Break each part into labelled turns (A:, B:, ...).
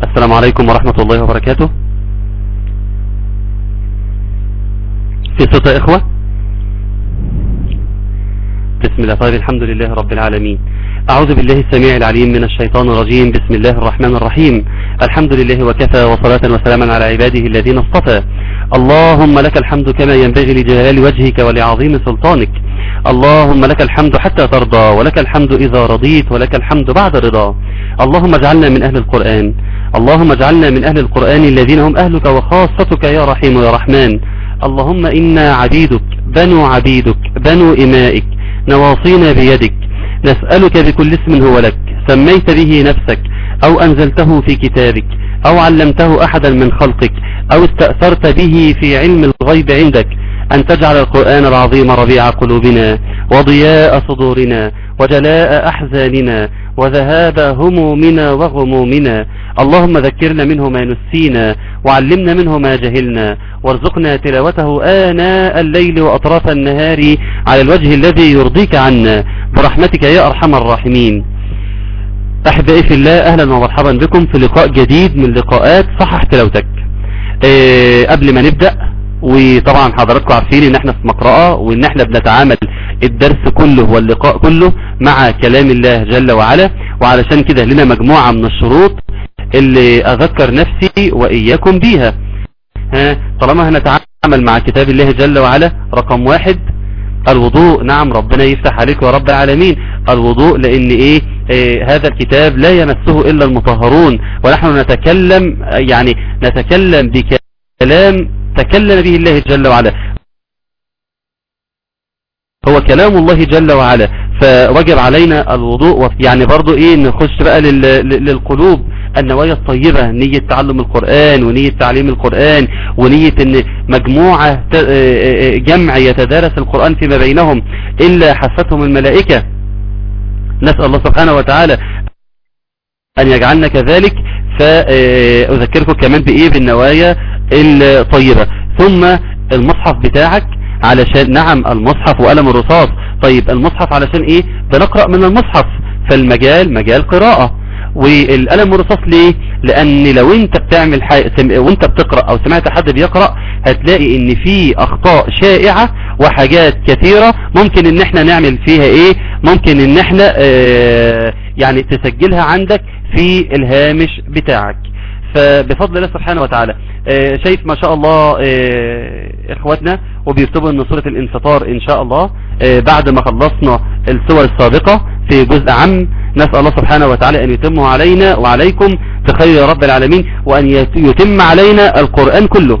A: السلام عليكم ورحمة الله وبركاته في صوت يا إخوة بسم الله طيب الحمد لله رب العالمين أعوذ بالله السميع العليم من الشيطان الرجيم بسم الله الرحمن الرحيم الحمد لله وكفى وصلاة وسلاما على عباده الذين اصطفى اللهم لك الحمد كما ينبغي لجلال وجهك ولعظيم سلطانك اللهم لك الحمد حتى ترضى ولك الحمد إذا رضيت ولك الحمد بعد رضا اللهم اجعلنا من أهل القرآن اللهم اجعلنا من أهل القرآن الذين هم أهلك وخاصتك يا رحيم يا رحمن اللهم إنا عبيدك بنو عبيدك بنو إمائك نواصينا بيدك نسألك بكل اسم هو لك سميت به نفسك أو أنزلته في كتابك أو علمته أحدا من خلقك أو استأثرت به في علم الغيب عندك أن تجعل القرآن العظيم ربيع قلوبنا وضياء صدورنا وجلاء أحزاننا وذهاب همومنا وغمومنا اللهم ذكرنا منه ما نسينا وعلمنا منه ما جهلنا وارزقنا تلاوته آناء الليل وأطراف النهار على الوجه الذي يرضيك عنا برحمتك يا أرحم الراحمين أحبائي في الله أهلا ومرحبا بكم في لقاء جديد من لقاءات صحح تلاوتك أه قبل ما نبدأ وطبعا حضراتكم عارفين ان احنا في مقرأة وان احنا بنتعامل الدرس كله واللقاء كله مع كلام الله جل وعلا وعلشان كده لنا مجموعة من الشروط اللي اذكر نفسي واياكم بيها ها طالما هنتعامل مع كتاب الله جل وعلا رقم واحد الوضوء نعم ربنا يفتح عليك يا رب العالمين الوضوء لان ايه, إيه هذا الكتاب لا يمسه الا المطهرون ونحن نتكلم يعني نتكلم بكلام تكلم به الله جل وعلا هو كلام الله جل وعلا فوجب علينا الوضوء يعني برضو ايه نخش بقى للقلوب النوايا الطيبة نية تعلم القرآن ونية تعليم القرآن ونية ان مجموعة جمع يتدارس القرآن فيما بينهم إلا حفتهم الملائكة نسأل الله سبحانه وتعالى أن يجعلنا كذلك فأذكركم كمان بإيه بالنوايا الطيبة ثم المصحف بتاعك علشان نعم المصحف وقلم الرصاص طيب المصحف علشان ايه بنقرأ من المصحف فالمجال مجال قراءة والقلم والرصاص ليه لان لو انت بتعمل حاجة وانت بتقرأ او سمعت حد بيقرأ هتلاقي ان في اخطاء شائعة وحاجات كثيرة ممكن ان احنا نعمل فيها ايه ممكن ان احنا اه يعني تسجلها عندك في الهامش بتاعك فبفضل الله سبحانه وتعالى اه شايف ما شاء الله اه اخواتنا وبيكتبوا ان سورة الانفطار ان شاء الله اه بعد ما خلصنا السور السابقة في جزء عام نسأل الله سبحانه وتعالى ان يتمه علينا وعليكم بخير يا رب العالمين وان يتم علينا القرآن كله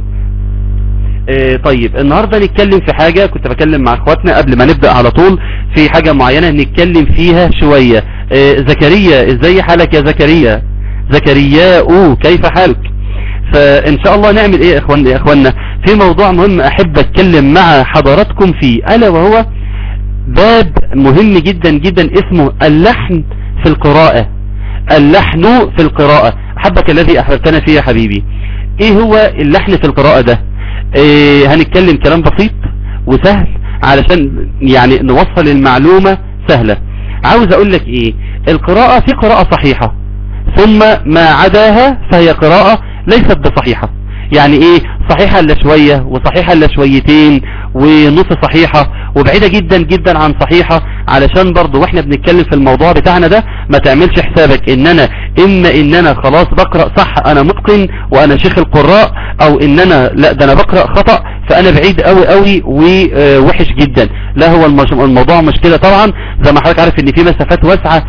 A: طيب النهاردة نتكلم في حاجة كنت بكلم مع اخواتنا قبل ما نبدأ على طول في حاجة معينة نتكلم فيها شوية زكريا ازاي حالك يا زكريا زكرياء كيف حالك فان شاء الله نعمل ايه يا اخوان يا اخواننا في موضوع مهم احب اتكلم مع حضراتكم فيه الا وهو باب مهم جدا جدا اسمه اللحن في القراءة اللحن في القراءة احبك الذي احببتنا فيه يا حبيبي ايه هو اللحن في القراءة ده إيه هنتكلم كلام بسيط وسهل علشان يعني نوصل المعلومة سهلة عاوز اقول لك ايه القراءة في قراءة صحيحة ثم ما عداها فهي قراءة ليست بصحيحة يعني ايه صحيحة الا شوية وصحيحة الا شويتين ونص صحيحة وبعيدة جدا جدا عن صحيحة علشان برضو واحنا بنتكلم في الموضوع بتاعنا ده ما تعملش حسابك ان انا اما ان انا خلاص بقرأ صح انا متقن وانا شيخ القراء او ان انا لا ده انا بقرأ خطأ فانا بعيد قوي قوي ووحش جدا لا هو الموضوع مش كده طبعا زي ما حضرتك عارف ان في مسافات واسعة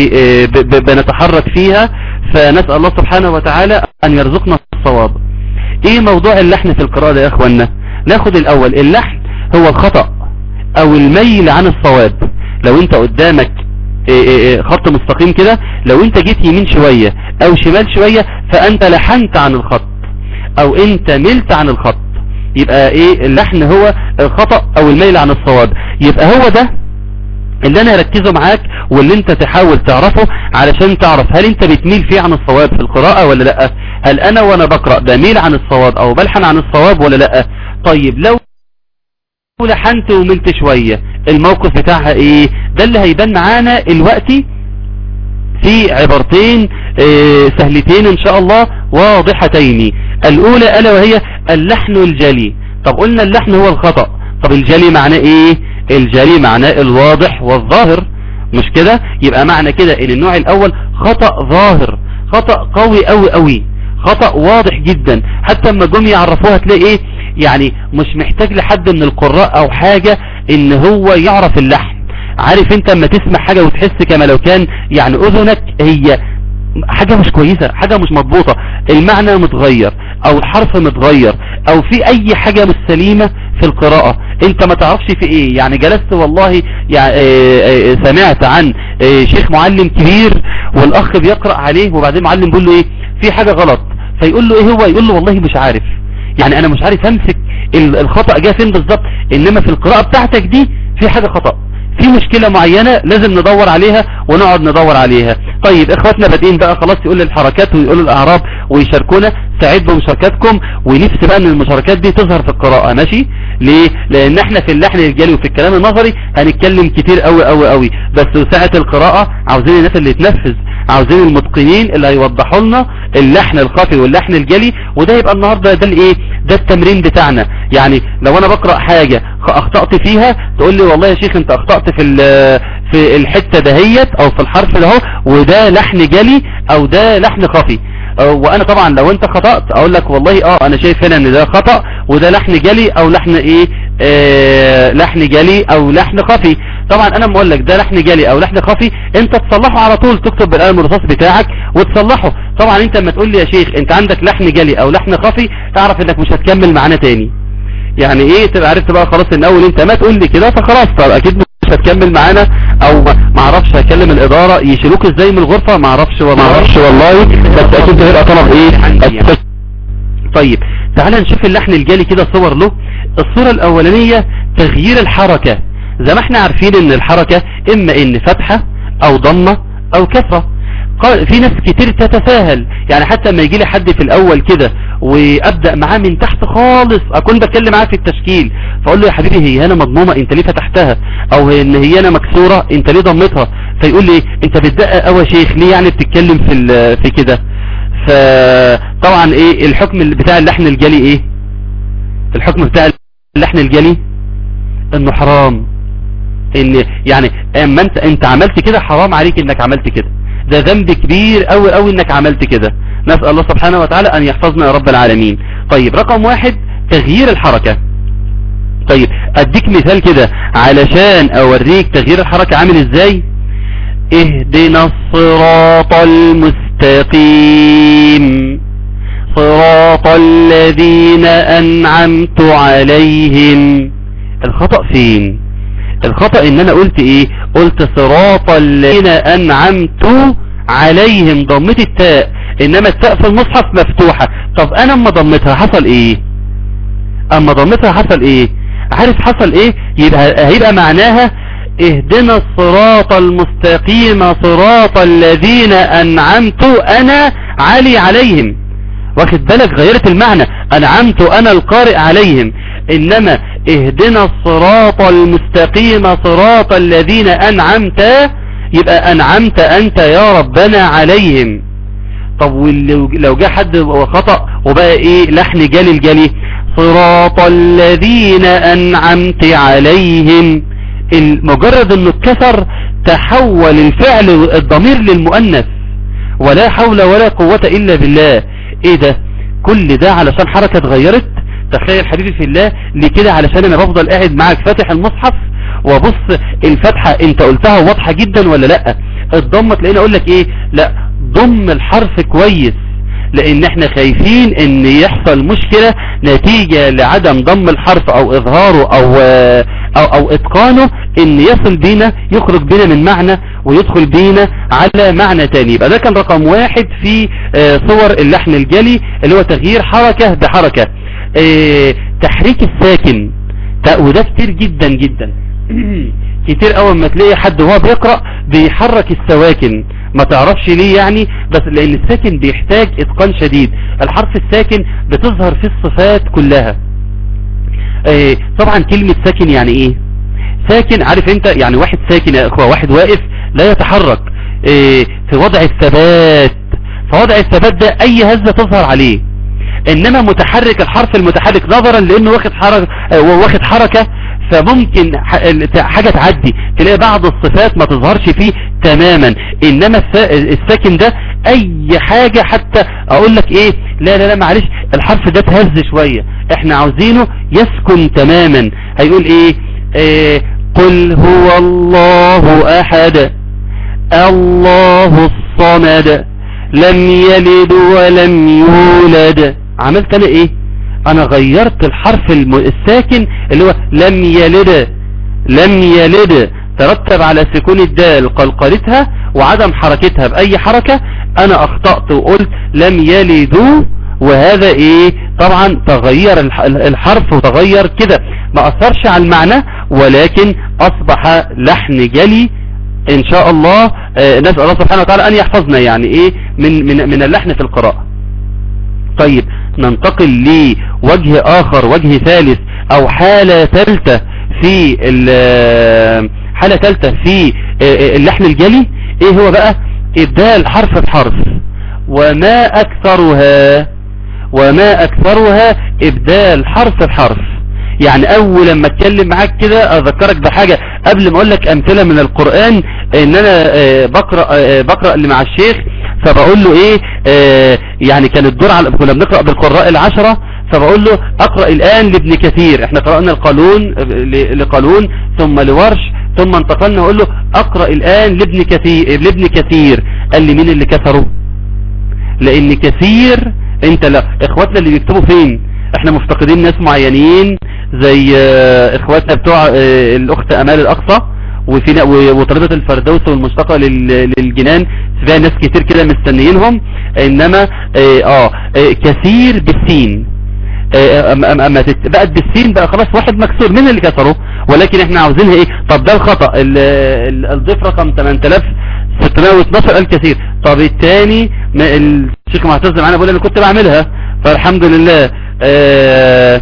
A: بنتحرك فيها فنسأل الله سبحانه وتعالى ان يرزقنا الصواب ايه موضوع اللحن في القراءة ده يا اخوانا ناخد الاول اللحن هو الخطأ او الميل عن الصواب لو انت قدامك خط مستقيم كده لو انت جيت يمين شوية او شمال شوية فانت لحنت عن الخط او انت ملت عن الخط يبقى ايه اللحن هو الخطأ او الميل عن الصواب يبقى هو ده اللي انا هركزه معاك واللي انت تحاول تعرفه علشان تعرف هل انت بتميل فيه عن الصواب في القراءة ولا لا هل انا وانا بقرأ بميل عن الصواب او بلحن عن الصواب ولا لا طيب لو لحنت وملت شوية الموقف بتاعها ايه ده اللي هيبان معانا الوقتي في عبارتين اه سهلتين ان شاء الله واضحتين الاولى الا وهي اللحن الجلي طب قلنا اللحن هو الخطأ طب الجلي معناه ايه الجلي معناه الواضح والظاهر مش كده يبقى معنى كده ان النوع الاول خطأ ظاهر خطأ قوي قوي قوي خطأ واضح جدا حتى لما جم يعرفوها تلاقي ايه يعني مش محتاج لحد من القراء او حاجة ان هو يعرف اللحن عارف انت اما تسمع حاجة وتحس كما لو كان يعني اذنك هي حاجة مش كويسة حاجة مش مضبوطة المعنى متغير او الحرف متغير او في اي حاجة مش سليمة في القراءة انت ما تعرفش في ايه يعني جلست والله يعني اه اه سمعت عن اه شيخ معلم كبير والاخ بيقرأ عليه وبعدين معلم بيقول له ايه في حاجة غلط فيقول له ايه هو يقول له والله مش عارف يعني انا مش عارف امسك الخطأ جه فين بالظبط انما في القراءة بتاعتك دي في حاجة خطأ في مشكلة معينة لازم ندور عليها ونقعد ندور عليها طيب اخواتنا بادئين بقى خلاص يقول الحركات ويقول الاعراب ويشاركونا سعيد بمشاركاتكم ونفسي بقى ان المشاركات دي تظهر في القراءة ماشي ليه لان احنا في اللحن الجالي وفي الكلام النظري هنتكلم كتير قوي قوي قوي بس ساعة القراءة عاوزين الناس اللي تنفذ عاوزين المتقنين اللي هيوضحوا لنا اللحن الخفي واللحن الجلي وده يبقى النهاردة ده الايه ده التمرين بتاعنا يعني لو انا بقرأ حاجة اخطأت فيها تقول لي والله يا شيخ انت اخطأت في في الحتة دهيت او في الحرف ده وده لحن جلي او ده لحن خفي وانا طبعا لو انت خطأت اقول لك والله اه انا شايف هنا ان ده خطأ وده لحن جلي او لحن ايه آه لحن جلي او لحن خفي طبعا انا بقول لك ده لحن جلي او لحن خفي انت تصلحه على طول تكتب بالقلم الرصاص بتاعك وتصلحه طبعا انت لما تقول لي يا شيخ انت عندك لحن جلي او لحن خفي تعرف انك مش هتكمل معانا تاني يعني ايه تبقى عرفت بقى خلاص ان اول انت ما تقول لي كده فخلاص طب اكيد مش هتكمل معانا او ما اعرفش هكلم الاداره يشيلوك ازاي من الغرفه ما اعرفش ما اعرفش والله بس اكيد هيبقى طلب ايه طيب تعال نشوف اللحن الجالي كده صور له الصورة الاولانية تغيير الحركة زي ما احنا عارفين ان الحركة اما ان فتحة او ضمة او كسرة في ناس كتير تتساهل يعني حتى لما يجي لي حد في الاول كده وابدأ معاه من تحت خالص اكون بتكلم معاه في التشكيل فاقول له يا حبيبي هي هنا مضمومة انت ليه فتحتها او ان هي هنا مكسورة انت ليه ضمتها فيقول لي انت بتدقق قوي يا شيخ ليه يعني بتتكلم في في كده فطبعا ايه الحكم بتاع اللحن الجلي ايه الحكم بتاع اللحن الجلي انه حرام ان يعني اما انت انت عملت كده حرام عليك انك عملت كده ده ذنب كبير قوي قوي انك عملت كده نسأل الله سبحانه وتعالى ان يحفظنا يا رب العالمين طيب رقم واحد تغيير الحركة طيب اديك مثال كده علشان اوريك تغيير الحركة عامل ازاي اهدنا الصراط المستقيم صراط الذين انعمت عليهم الخطأ فين الخطأ ان انا قلت ايه قلت صراط الذين انعمت عليهم ضمت التاء انما التاء في المصحف مفتوحة طب انا اما ضمتها حصل ايه اما ضمتها حصل ايه عارف حصل ايه يبقى هيبقى معناها اهدنا الصراط المستقيم صراط الذين انعمت انا علي عليهم واخد بالك غيرت المعنى انعمت انا القارئ عليهم انما اهدنا الصراط المستقيم صراط الذين انعمت يبقى انعمت انت يا ربنا عليهم طب لو جاء حد وخطأ وبقى ايه لحن جلي الجلي صراط الذين انعمت عليهم مجرد انه اتكسر تحول الفعل الضمير للمؤنث ولا حول ولا قوة الا بالله ايه ده كل ده علشان حركة اتغيرت تخيل حبيبي في الله ليه كده علشان انا بفضل قاعد معاك فاتح المصحف وبص الفتحة انت قلتها واضحة جدا ولا لا الضمة تلاقيني اقول لك ايه لا ضم الحرف كويس لان احنا خايفين ان يحصل مشكلة نتيجة لعدم ضم الحرف او اظهاره او او, أو اتقانه ان يصل بينا يخرج بينا من معنى ويدخل بينا على معنى تاني يبقى ده كان رقم واحد في صور اللحن الجلي اللي هو تغيير حركة بحركة تحريك الساكن وده كتير جدا جدا كتير اول ما تلاقي حد وهو بيقرأ بيحرك السواكن ما تعرفش ليه يعني بس لان الساكن بيحتاج اتقان شديد الحرف الساكن بتظهر في الصفات كلها اه طبعا كلمة ساكن يعني ايه ساكن عارف انت يعني واحد ساكن يا اخوة واحد واقف لا يتحرك اه في وضع الثبات فوضع الثبات ده اي هزة تظهر عليه انما متحرك الحرف المتحرك نظرا لانه واخد حركة واخد حركة فممكن حاجة تعدي تلاقي بعض الصفات ما تظهرش فيه تماما انما الساكن ده اي حاجة حتى اقول لك ايه لا لا لا معلش الحرف ده تهز شوية احنا عاوزينه يسكن تماما هيقول ايه, إيه قل هو الله احد الله الصمد لم يلد ولم يولد عملت انا ايه انا غيرت الحرف الساكن اللي هو لم يلد لم يلد ترتب على سكون الدال قلقلتها وعدم حركتها بأي حركة أنا أخطأت وقلت لم يلدوا وهذا إيه طبعا تغير الحرف وتغير كده ما أثرش على المعنى ولكن أصبح لحن جلي إن شاء الله آه نسأل الله سبحانه وتعالى أن يحفظنا يعني إيه من, من, من اللحن في القراءة طيب ننتقل لوجه آخر وجه ثالث أو حالة ثالثة في حالة ثالثة في اللحن الجلي ايه هو بقى ابدال حرف بحرف وما اكثرها وما اكثرها ابدال حرف بحرف يعني اول لما اتكلم معاك كده اذكرك بحاجة قبل ما اقول لك امثلة من القرآن ان انا بقرأ, بقرأ اللي مع الشيخ فبقول له ايه يعني كان الدور على كنا بنقرأ بالقراء العشرة فبقول له اقرأ الان لابن كثير احنا قرأنا القانون لقانون ثم لورش ثم انتقلنا وقول له اقرأ الان لابن كثير لابن كثير قال لي مين اللي كسره لان كثير انت لا اخواتنا اللي بيكتبوا فين احنا مفتقدين ناس معينين زي اخواتنا بتوع الاخت امال الاقصى وفي وطلبة الفردوس والمشتقة للجنان فيها ناس كتير كده مستنيينهم انما اه, آه كثير بالسين اما بقت بالسين بقى خلاص واحد مكسور مين اللي كسره ولكن احنا عاوزينها ايه طب ده الخطأ الضيف رقم 8612 قال كثير طب الثاني الشيخ معتز معانا بيقول انا كنت بعملها فالحمد لله آه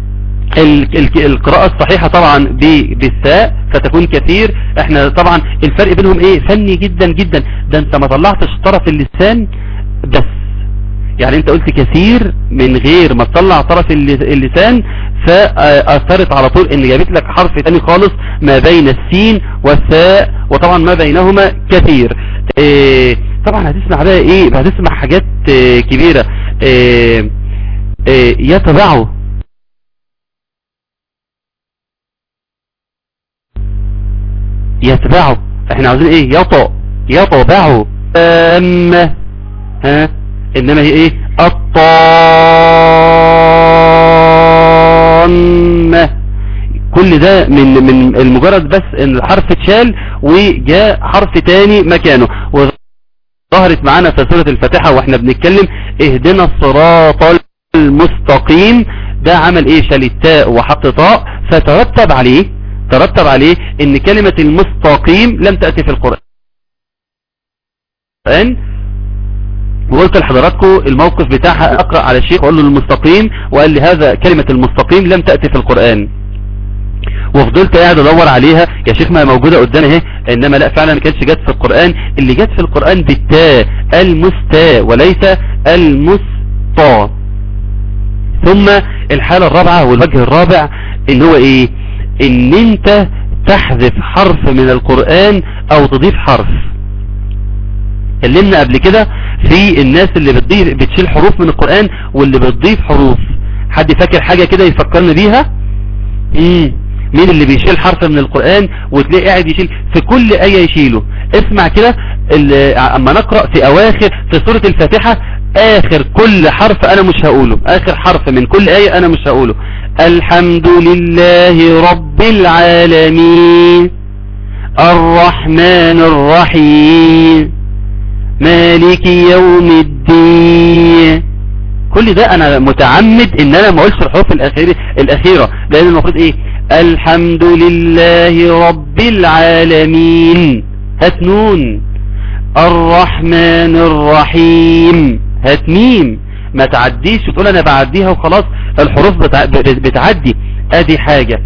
A: القراءة الصحيحة طبعا بالثاء فتكون كثير احنا طبعا الفرق بينهم ايه فني جدا جدا ده انت ما طلعتش طرف اللسان بس يعني انت قلت كثير من غير ما تطلع طرف اللسان فاثرت على طول ان جابت لك حرف تاني خالص ما بين السين والثاء وطبعا ما بينهما كثير اه طبعا هتسمع بقى ايه هتسمع حاجات اه كبيرة اه اه يتبعوا يتبعوا احنا عاوزين ايه يطأ يطبعوا اما ها انما هي ايه الطامة كل ده من من المجرد بس ان الحرف اتشال وجاء حرف تاني مكانه وظهرت معانا في سورة الفاتحة واحنا بنتكلم اهدنا الصراط المستقيم ده عمل ايه شال التاء وحط طاء فترتب عليه ترتب عليه ان كلمة المستقيم لم تأتي في القرآن وقلت لحضراتكم الموقف بتاعها اقرأ على الشيخ وقال له المستقيم وقال لي هذا كلمة المستقيم لم تأتي في القرآن وفضلت قاعد ادور عليها يا شيخ ما موجودة قدامي اهي انما لا فعلا ما كانتش جت في القرآن اللي جت في القرآن بالتاء المستا وليس المسطا ثم الحالة الرابعة والوجه الرابع ان هو ايه ان انت تحذف حرف من القرآن او تضيف حرف اتكلمنا قبل كده في الناس اللي بتضيف بتشيل حروف من القرآن واللي بتضيف حروف حد فاكر حاجة كده يفكرنا بيها مم. مين اللي بيشيل حرف من القرآن وتلاقي قاعد يشيل في كل آية يشيله اسمع كده اما نقرأ في اواخر في سورة الفاتحة اخر كل حرف انا مش هقوله اخر حرف من كل آية انا مش هقوله الحمد لله رب العالمين الرحمن الرحيم مالك يوم الدين كل ده انا متعمد ان انا ما اقولش الحروف الاخيرة الاخيرة لان المفروض ايه الحمد لله رب العالمين هات نون الرحمن الرحيم هات ميم ما تعديش وتقول انا بعديها وخلاص الحروف بتع... بتعدي ادي حاجة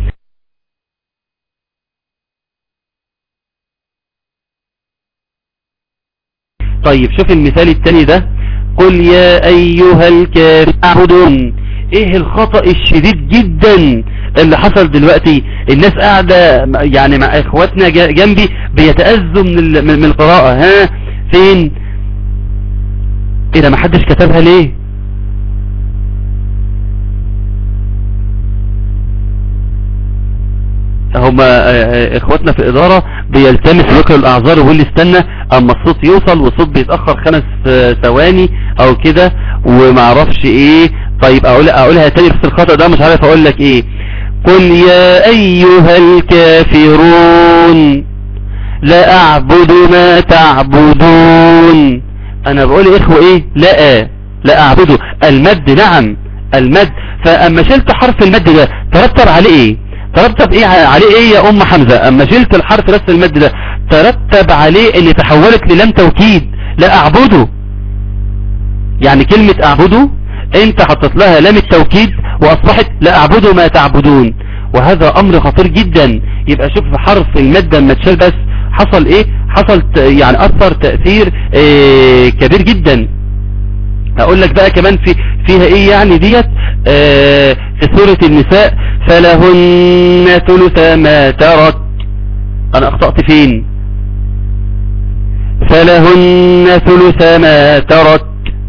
A: طيب شوف المثال التاني ده قل يا ايها الكافرون ايه الخطأ الشديد جدا اللي حصل دلوقتي الناس قاعدة يعني مع اخواتنا جنبي بيتأذوا من, من القراءة ها فين ايه ده محدش كتبها ليه هما اخواتنا في الادارة بيلتمس ذكر الاعذار ويقول لي استنى اما الصوت يوصل والصوت بيتأخر خمس ثواني او كده ومعرفش ايه طيب اقول اقولها تاني بس الخطأ ده مش عارف اقول لك ايه قل يا ايها الكافرون لا اعبد ما تعبدون انا بقول يا اخوة ايه لا لا اعبده المد نعم المد فاما شلت حرف المد ده ترتب عليه ايه ترتب ايه عليه ايه يا ام حمزة اما شلت الحرف بس المد ده ترتب عليه ان تحولت للم توكيد لا اعبده يعني كلمة اعبده انت حطت لها لام التوكيد واصبحت لا اعبده ما تعبدون وهذا امر خطير جدا يبقى شوف حرف المادة لما تشال بس حصل ايه حصل يعني اثر تأثير إيه كبير جدا اقول لك بقى كمان في فيها ايه يعني ديت آه في سورة النساء فلهن ثلث ما ترك انا اخطأت فين فلهن ثلث ما ترك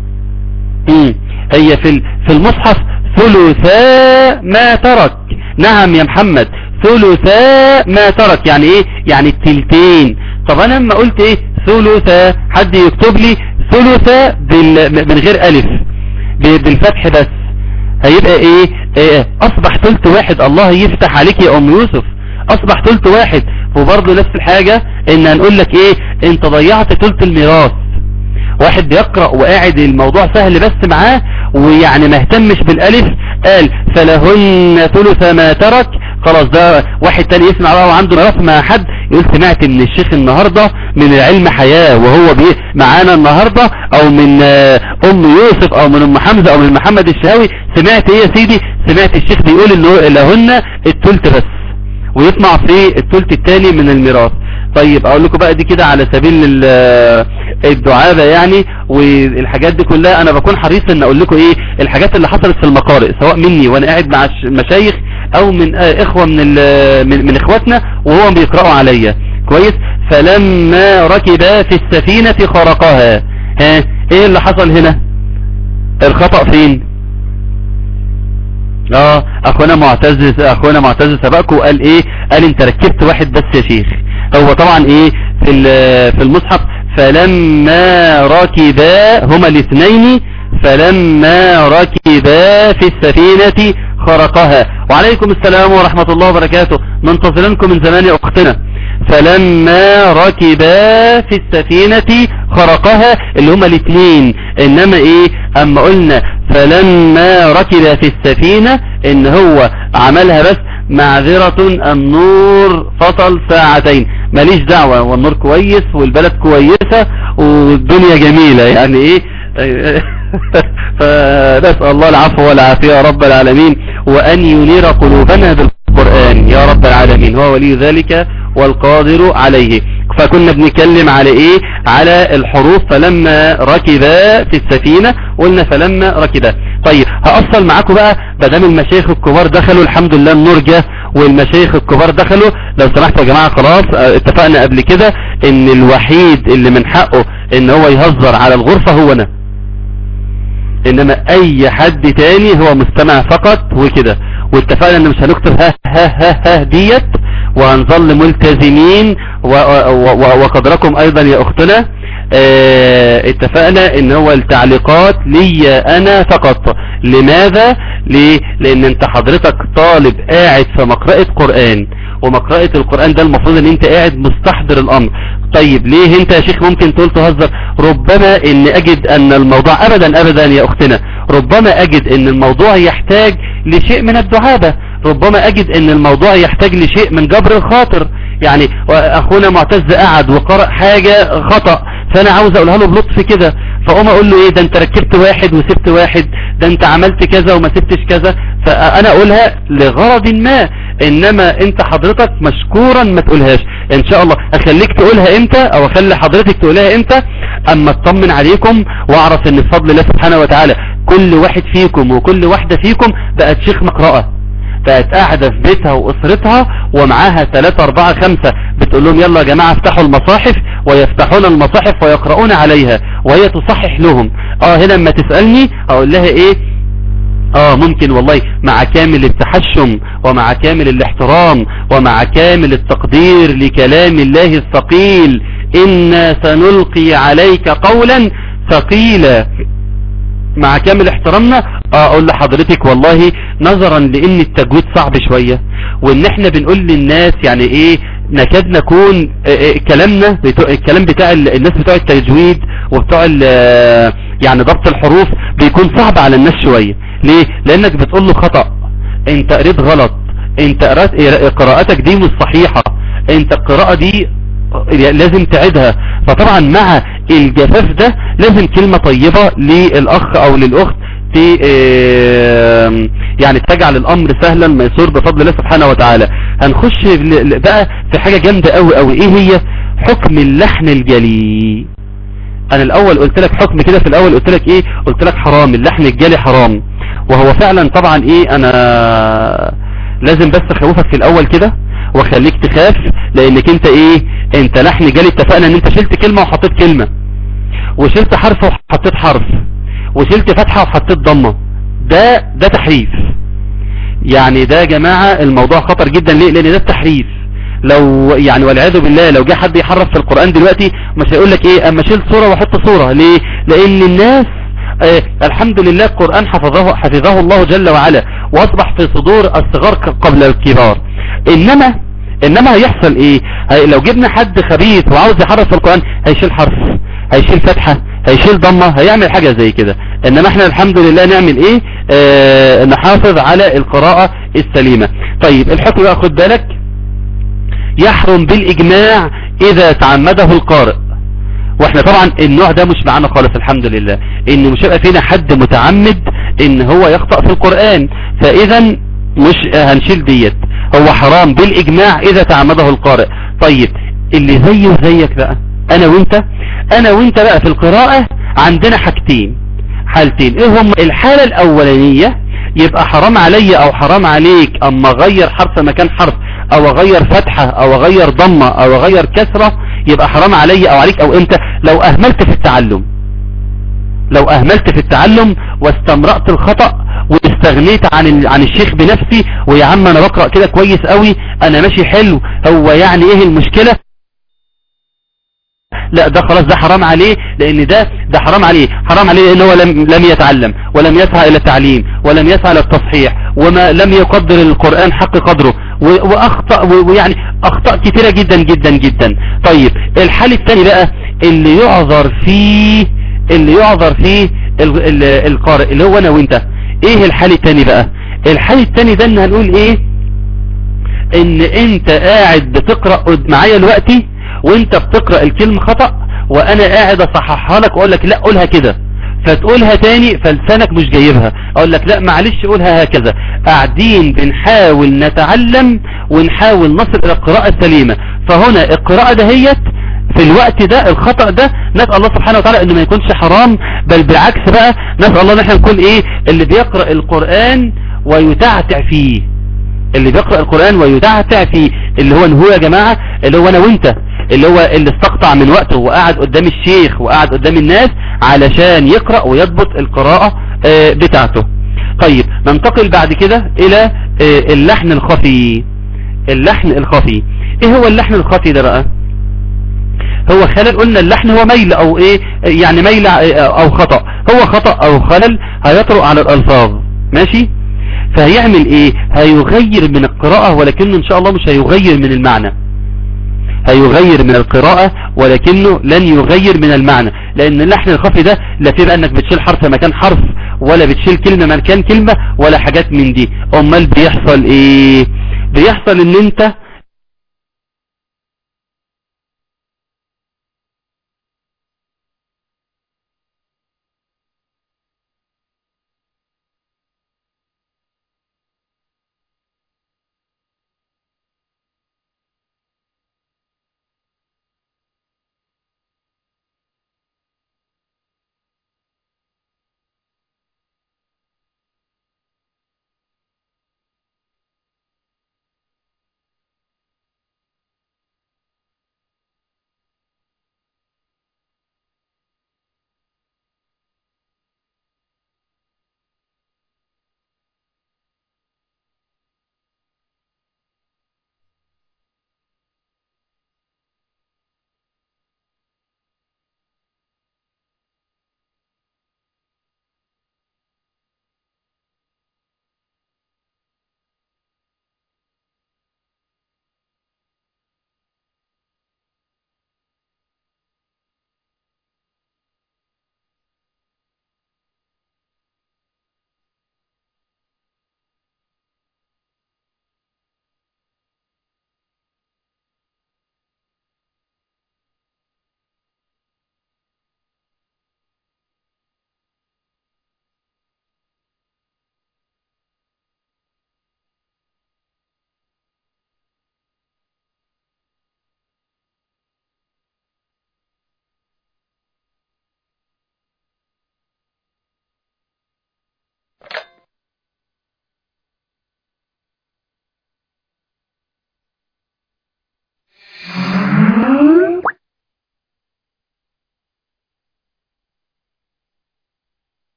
A: هي في في المصحف ثلثا ما ترك نعم يا محمد ثلثا ما ترك يعني ايه يعني التلتين طب انا لما قلت ايه ثلثا حد يكتب لي ثلثا من غير الف بالفتح بس هيبقى ايه, إيه اصبح ثلث واحد الله يفتح عليك يا ام يوسف اصبح ثلث واحد وبرضه نفس الحاجة ان هنقول لك ايه انت ضيعت ثلث الميراث واحد بيقرأ وقاعد الموضوع سهل بس معاه ويعني ما اهتمش بالالف قال فلهن ثلث ما ترك خلاص ده واحد تاني يسمع بقى وعنده ميراث مع حد يقول سمعت من الشيخ النهاردة من العلم حياة وهو بي معانا النهاردة او من ام يوسف او من ام حمزة او من محمد الشهاوي سمعت ايه يا سيدي سمعت الشيخ بيقول انه لهن التلت بس ويطمع في التلت التاني من الميراث طيب اقول لكم بقى دي كده على سبيل الدعابة يعني والحاجات دي كلها انا بكون حريص ان اقول لكم ايه الحاجات اللي حصلت في المقارئ سواء مني وانا قاعد مع المشايخ او من اخوة من, من, من اخواتنا وهو بيقرأوا عليا كويس فلما ركب في السفينة خرقها ها ايه اللي حصل هنا الخطأ فين اه اخونا معتز اخونا معتز سبقكم وقال ايه قال انت ركبت واحد بس يا شيخ هو طبعا ايه في في المصحف فلما ركبا هما الاثنين فلما ركبا في السفينة خرقها وعليكم السلام ورحمة الله وبركاته منتظرينكم من زمان يا اختنا فلما ركبا في السفينة خرقها اللي هما الاثنين انما ايه اما قلنا فلما ركب في السفينة ان هو عملها بس معذرة النور فصل ساعتين ماليش دعوة والنور كويس والبلد كويسة والدنيا جميلة يعني ايه فنسأل الله العفو والعافية يا رب العالمين وأن ينير قلوبنا بالقرآن يا رب العالمين هو ولي ذلك والقادر عليه فكنا بنتكلم على ايه على الحروف فلما ركبا في السفينة قلنا فلما ركبا طيب هأصل معاكم بقى بدام المشايخ الكبار دخلوا الحمد لله النور جه والمشايخ الكبار دخلوا لو سمحتوا يا جماعة خلاص اتفقنا قبل كده ان الوحيد اللي من حقه ان هو يهزر على الغرفة هو انا انما اي حد تاني هو مستمع فقط وكده واتفقنا ان مش هنكتب ها ها ها ها ديت وهنظل ملتزمين وقدركم ايضا يا اختنا اه اتفقنا ان هو التعليقات لي انا فقط لماذا ليه لان انت حضرتك طالب قاعد في مقرأة قرآن ومقرأة القرآن ده المفروض ان انت قاعد مستحضر الامر طيب ليه انت يا شيخ ممكن تقول تهزر ربما ان اجد ان الموضوع ابدا ابدا يا اختنا ربما اجد ان الموضوع يحتاج لشيء من الدعابة ربما اجد ان الموضوع يحتاج لشيء من جبر الخاطر يعني اخونا معتز قعد وقرأ حاجة خطأ فانا عاوز اقولها له بلطف كده فاقوم اقول له ايه ده انت ركبت واحد وسبت واحد ده انت عملت كذا وما سبتش كذا فانا اقولها لغرض ما انما انت حضرتك مشكورا ما تقولهاش ان شاء الله اخليك تقولها امتى او اخلي حضرتك تقولها امتى اما اطمن عليكم واعرف ان بفضل الله سبحانه وتعالى كل واحد فيكم وكل واحدة فيكم بقت شيخ مقرأة بقت قاعدة في بيتها واسرتها ومعاها ثلاثة اربعة خمسة بتقول لهم يلا يا جماعة افتحوا المصاحف ويفتحون المصاحف ويقرؤون عليها وهي تصحح لهم اه هنا لما تسألني اقول لها ايه اه ممكن والله مع كامل التحشم ومع كامل الاحترام ومع كامل التقدير لكلام الله الثقيل إنا سنلقي عليك قولا ثقيلا مع كامل احترامنا اقول لحضرتك والله نظرا لان التجويد صعب شوية وان احنا بنقول للناس يعني ايه نكاد نكون كلامنا الكلام بتاع الناس بتوع التجويد وبتوع يعني ضبط الحروف بيكون صعب على الناس شوية ليه لانك بتقول له خطأ انت قريت غلط انت قراءتك دي مش صحيحة انت القراءة دي لازم تعيدها فطبعا مع الجفاف ده لازم كلمة طيبة للأخ أو للأخت يعني تجعل الأمر سهلا ميسور بفضل الله سبحانه وتعالى هنخش بقى في حاجة جامدة قوي قوي ايه هي حكم اللحن الجلي انا الاول قلت لك حكم كده في الاول قلت لك ايه قلت لك حرام اللحن الجلي حرام وهو فعلا طبعا ايه انا لازم بس اخوفك في الاول كده واخليك تخاف لانك انت ايه انت لحن جالي اتفقنا ان انت شلت كلمة وحطيت كلمة وشلت حرف وحطيت حرف وشلت فتحة وحطيت ضمة ده ده تحريف يعني ده يا جماعة الموضوع خطر جدا ليه لان ده التحريف لو يعني والعياذ بالله لو جه حد يحرف في القرآن دلوقتي مش هيقول لك ايه اما شلت صورة واحط صورة ليه لان الناس آه الحمد لله القرآن حفظه, حفظه الله جل وعلا واصبح في صدور الصغار قبل الكبار انما انما هيحصل ايه هي لو جبنا حد خبيث وعاوز يحرف في القرآن هيشيل حرف هيشيل فتحة هيشيل ضمة هيعمل حاجة زي كده انما احنا الحمد لله نعمل ايه اه نحافظ على القراءة السليمة طيب الحكم بقى خد بالك يحرم بالاجماع اذا تعمده القارئ واحنا طبعا النوع ده مش معانا خالص الحمد لله ان مش هيبقى فينا حد متعمد ان هو يخطأ في القرآن فاذا مش هنشيل ديت هو حرام بالاجماع اذا تعمده القارئ طيب اللي زيه زيك بقى انا وانت انا وانت بقى في القراءة عندنا حاجتين حالتين ايه هم الحالة الاولانية يبقى حرام علي او حرام عليك اما اغير حرف مكان حرف او اغير فتحة او اغير ضمة او اغير كسرة يبقى حرام علي او عليك او انت لو اهملت في التعلم لو اهملت في التعلم واستمرأت الخطأ واستغنيت عن عن الشيخ بنفسي ويا عم انا بقرأ كده كويس قوي انا ماشي حلو هو يعني ايه المشكلة لا ده خلاص ده حرام عليه لان ده ده حرام عليه حرام عليه لان هو لم, لم يتعلم ولم يسعى الى التعليم ولم يسعى الى التصحيح وما لم يقدر القرآن حق قدره واخطأ ويعني اخطاء كتيرة جدا جدا جدا طيب الحال الثاني بقى اللي يعذر فيه اللي يعذر فيه القارئ اللي هو انا وانت ايه الحال الثاني بقى الحال الثاني ده ان هنقول ايه ان انت قاعد بتقرأ معايا دلوقتي وانت بتقرأ الكلمة خطأ وانا قاعد اصححها لك واقول لك لا قولها كده فتقولها تاني فلسانك مش جايبها اقول لك لا معلش قولها هكذا قاعدين بنحاول نتعلم ونحاول نصل الى القراءة السليمة فهنا القراءة دهيت في الوقت ده الخطأ ده نسأل الله سبحانه وتعالى انه ما يكونش حرام بل بالعكس بقى نسأل الله ان احنا نكون ايه اللي بيقرأ القرآن ويتعتع فيه اللي بيقرأ القرآن ويتعتع فيه اللي هو هو يا جماعة اللي هو انا وانت اللي هو اللي استقطع من وقته وقعد قدام الشيخ وقعد قدام الناس علشان يقرأ ويضبط القراءة بتاعته طيب ننتقل بعد كده الى اللحن الخفي اللحن الخفي ايه هو اللحن الخفي ده بقى هو خلل قلنا اللحن هو ميل او ايه يعني ميل او خطأ هو خطأ او خلل هيطرق على الالفاظ ماشي فهيعمل ايه هيغير من القراءة ولكنه ان شاء الله مش هيغير من المعنى هيغير من القراءة ولكنه لن يغير من المعنى لان اللحن الخفي ده لا في بقى انك بتشيل حرف مكان حرف ولا بتشيل كلمة مكان كلمة ولا حاجات من دي امال بيحصل ايه بيحصل ان انت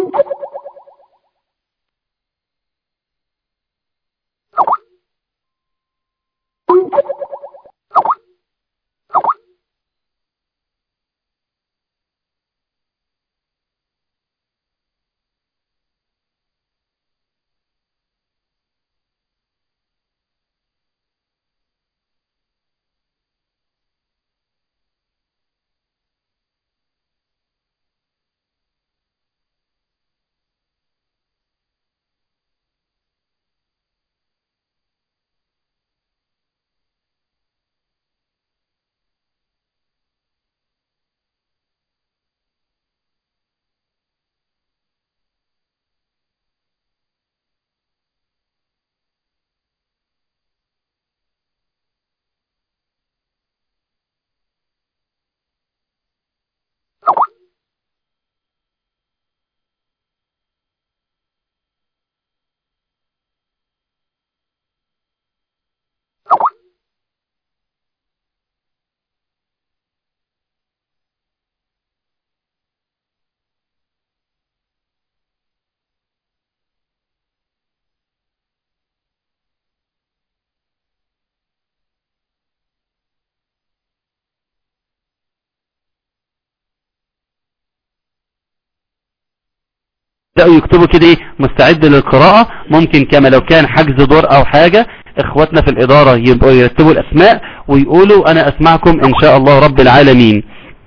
A: بدأوا يكتبوا كده ايه مستعد للقراءة ممكن كما لو كان حجز دور او حاجة اخواتنا في الادارة يبقوا يرتبوا الاسماء ويقولوا انا اسمعكم ان شاء الله رب العالمين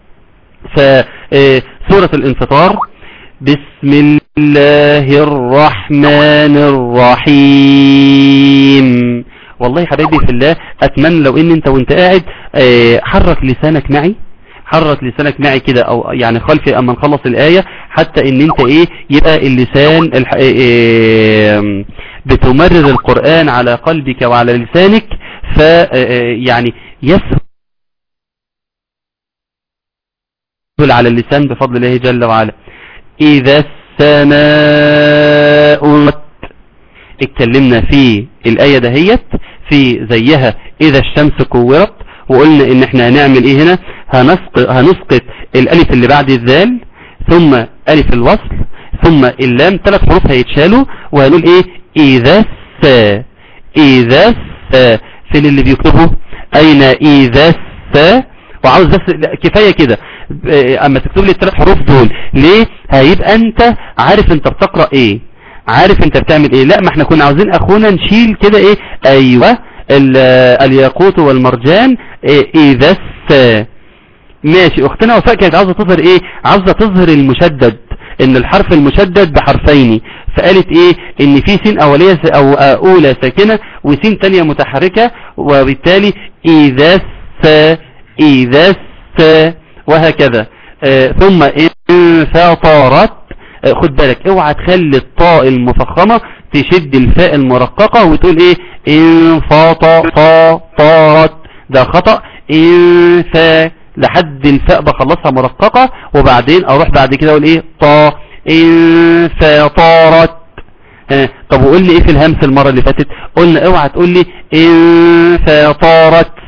A: فسورة الانفطار بسم الله الرحمن الرحيم والله يا حبايبي في الله اتمنى لو ان انت وانت قاعد حرك لسانك معي حرك لسانك معي كده او يعني خلفي اما نخلص الاية حتى ان انت ايه يبقى اللسان الح... إيه بتمرر القرآن على قلبك وعلى لسانك ف يعني يسهل على اللسان بفضل الله جل وعلا اذا السماء اتكلمنا في الاية دهيت في زيها اذا الشمس كورت وقلنا ان احنا هنعمل ايه هنا هنسقط, هنسقط الالف اللي بعد الذال ثم الف الوصل ثم اللام ثلاث حروف هيتشالوا وهنقول ايه اذا س اذا س فين اللي بيكتبوا اين اذا س وعاوز بس كفاية كده اما تكتب لي الثلاث حروف دول ليه هيبقى انت عارف انت بتقرأ ايه عارف انت بتعمل ايه لا ما احنا كنا عاوزين اخونا نشيل كده ايه ايوه الياقوت والمرجان اذا الس ماشي اختنا وفاء كانت عاوزة تظهر ايه عاوزة تظهر المشدد ان الحرف المشدد بحرفين فقالت ايه ان في سين اولية او اولى ساكنة وسين تانية متحركة وبالتالي اذا س اذا س وهكذا آه ثم انفطارت آه خد بالك اوعى تخلي الطاء المفخمة تشد الفاء المرققة وتقول ايه انفطارت ده خطأ انفا لحد الفاء بخلصها مرققة وبعدين اروح بعد كده اقول ايه طا انفطارت اه طب وقول لي ايه في الهمس المرة اللي فاتت قلنا اوعى تقول لي انفطارت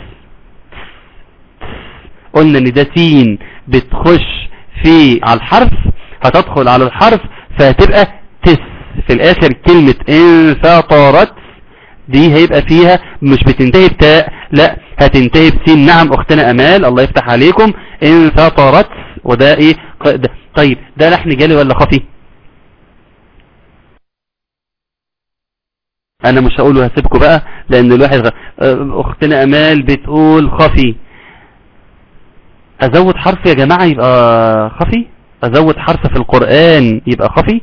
A: قلنا ان ده سين بتخش في على الحرف هتدخل على الحرف فهتبقى تس في الاخر كلمة انفطارت دي هيبقى فيها مش بتنتهي بتاء لا هتنتهي بسين نعم اختنا امال الله يفتح عليكم انفطرت وده ايه ده طيب ده لحن جالي ولا خفي انا مش هقوله هسيبكم بقى لان الواحد غ... اختنا امال بتقول خفي ازود حرف يا جماعة يبقى خفي ازود حرف في القرآن يبقى خفي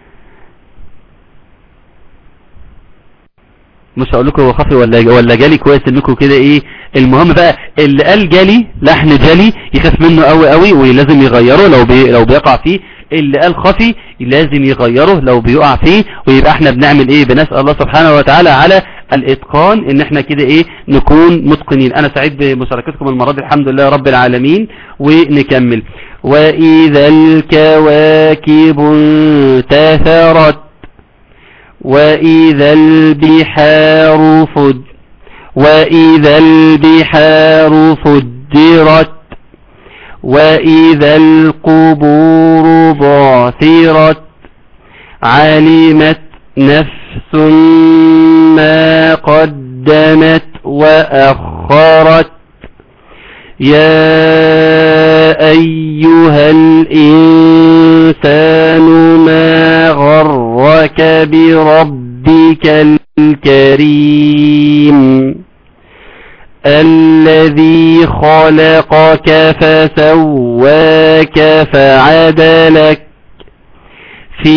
A: مش هقول لكم هو خفي ولا ولا جالي كويس انكم كده ايه المهم بقى اللي قال جالي لحن جالي يخاف منه قوي قوي ولازم يغيره لو بي لو بيقع فيه اللي قال خفي لازم يغيره لو بيقع فيه ويبقى احنا بنعمل ايه بنسأل الله سبحانه وتعالى على الاتقان ان احنا كده ايه نكون متقنين انا سعيد بمشاركتكم المرة دي الحمد لله رب العالمين ونكمل واذا الكواكب انتثرت وإذا البحار فد وإذا البحار فجرت وإذا القبور بعثرت علمت نفس ما قدمت وأخرت يا أيها الإنسان ما غرك بربك الكريم الذي خلقك فسواك فعدلك في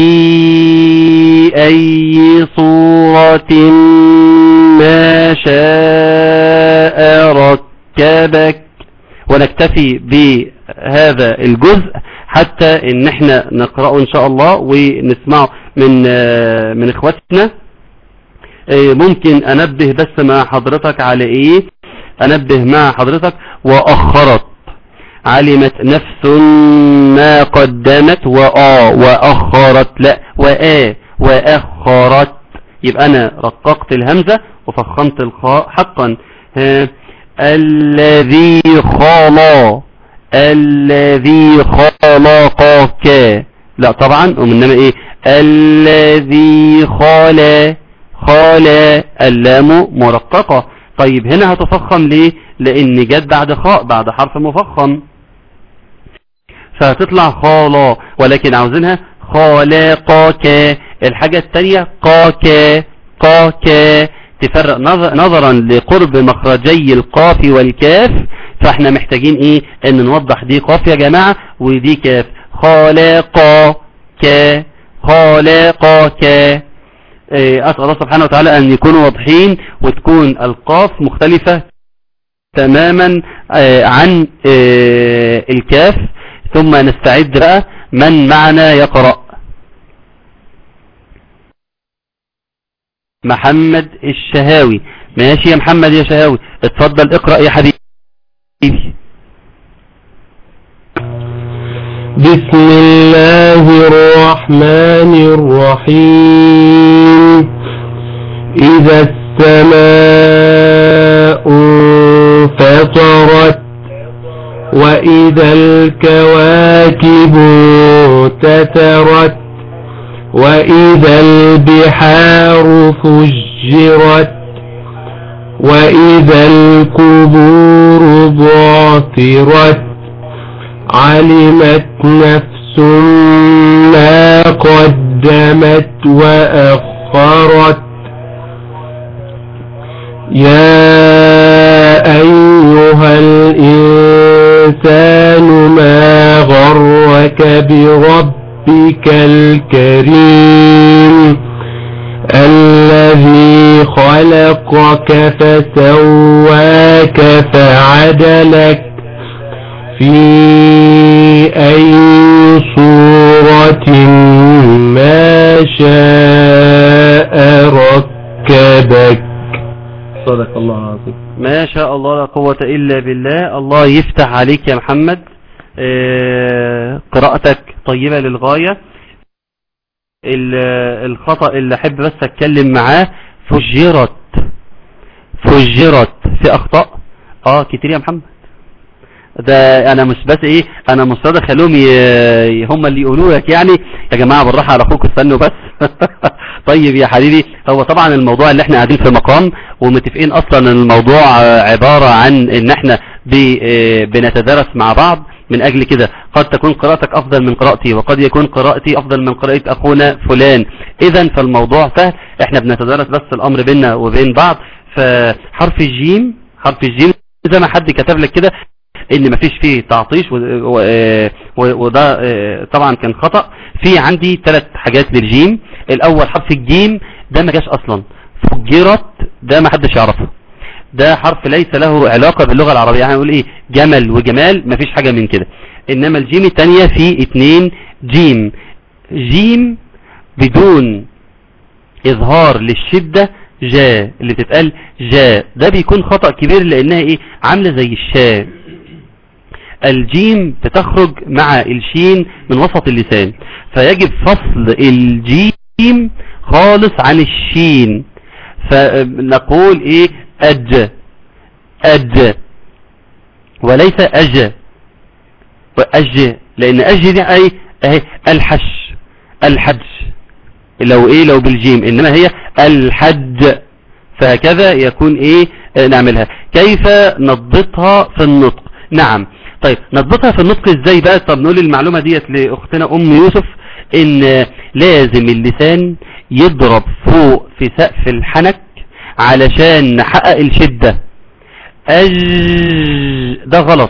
A: أي صورة ما شاء ركبك ونكتفي بهذا الجزء حتى ان احنا نقرأه ان شاء الله ونسمعه من من اخواتنا ممكن انبه بس مع حضرتك على ايه انبه مع حضرتك واخرت علمت نفس ما قدمت وآ وأخرت لا وآ وأخرت يبقى أنا رققت الهمزة وفخمت الخاء حقا ها الذي خلا الذي خلقك لا طبعا ومنما ايه الذي خلا خلا اللام مرققة طيب هنا هتفخم ليه لان جت بعد خاء بعد حرف مفخم فهتطلع خالا ولكن عاوزينها خالقاك الحاجة التانية قاك قاك تفرق نظرا لقرب مخرجي القاف والكاف فاحنا محتاجين ايه ان نوضح دي قاف يا جماعة ودي كاف خالقا ك خالقا ك اسأل الله سبحانه وتعالى ان يكونوا واضحين وتكون القاف مختلفة تماما عن الكاف ثم نستعد بقى من معنا يقرأ محمد الشهاوي ماشي يا محمد يا شهاوي اتفضل اقرأ يا حبيبي
B: بسم الله الرحمن الرحيم إذا السماء انفطرت وإذا الكواكب تترت وإذا البحار فجرت وإذا القبور بعثرت علمت نفس ما قدمت وأخرت يا أيها الإنسان ما غرك بربك الكريم الذي خلقك فسواك فعدلك في أي صورة ما شاء ركبك صدق الله العظيم
A: ما شاء الله لا قوة إلا بالله الله يفتح عليك يا محمد آه، قراءتك طيبة للغاية ال- الخطأ اللي أحب بس أتكلم معاه فجرت فجرت في أخطاء اه كتير يا محمد ده انا مش بس ايه انا مصطدى خلوهم ي- هم اللي يقولوا لك يعني يا جماعة بالراحة على اخوك استنوا بس طيب يا حبيبي هو طبعا الموضوع اللي احنا قاعدين في مقام ومتفقين اصلا ان الموضوع آه، عبارة عن ان احنا بي- آه، بنتدرس مع بعض من اجل كده قد تكون قراءتك افضل من قراءتي وقد يكون قراءتي افضل من قراءة اخونا فلان اذا فالموضوع سهل احنا بنتدرس بس الامر بيننا وبين بعض فحرف الجيم حرف الجيم زي ما حد كتب لك كده ان مفيش فيه تعطيش و- و- آه، و- وده آه، طبعا كان خطأ في عندي ثلاث حاجات للجيم الاول حرف الجيم ده ما جاش اصلا فجرت ده ما حدش يعرفه ده حرف ليس له علاقة باللغة العربية يعني نقول ايه جمل وجمال مفيش حاجة من كده انما الجيم التانية في اتنين جيم جيم بدون اظهار للشدة جا اللي بتتقال جا ده بيكون خطأ كبير لانها ايه عاملة زي الشاء الجيم بتخرج مع الشين من وسط اللسان فيجب فصل الجيم خالص عن الشين فنقول ايه اج اج وليس اج واج لان اج دي اي اهي الحش الحج لو ايه لو بالجيم انما هي الحج فهكذا يكون ايه آه، نعملها كيف نضبطها في النطق نعم طيب نضبطها في النطق ازاي بقى طب نقول المعلومة ديت لاختنا ام يوسف ان لازم اللسان يضرب فوق في سقف الحنك علشان نحقق الشدة أج ده غلط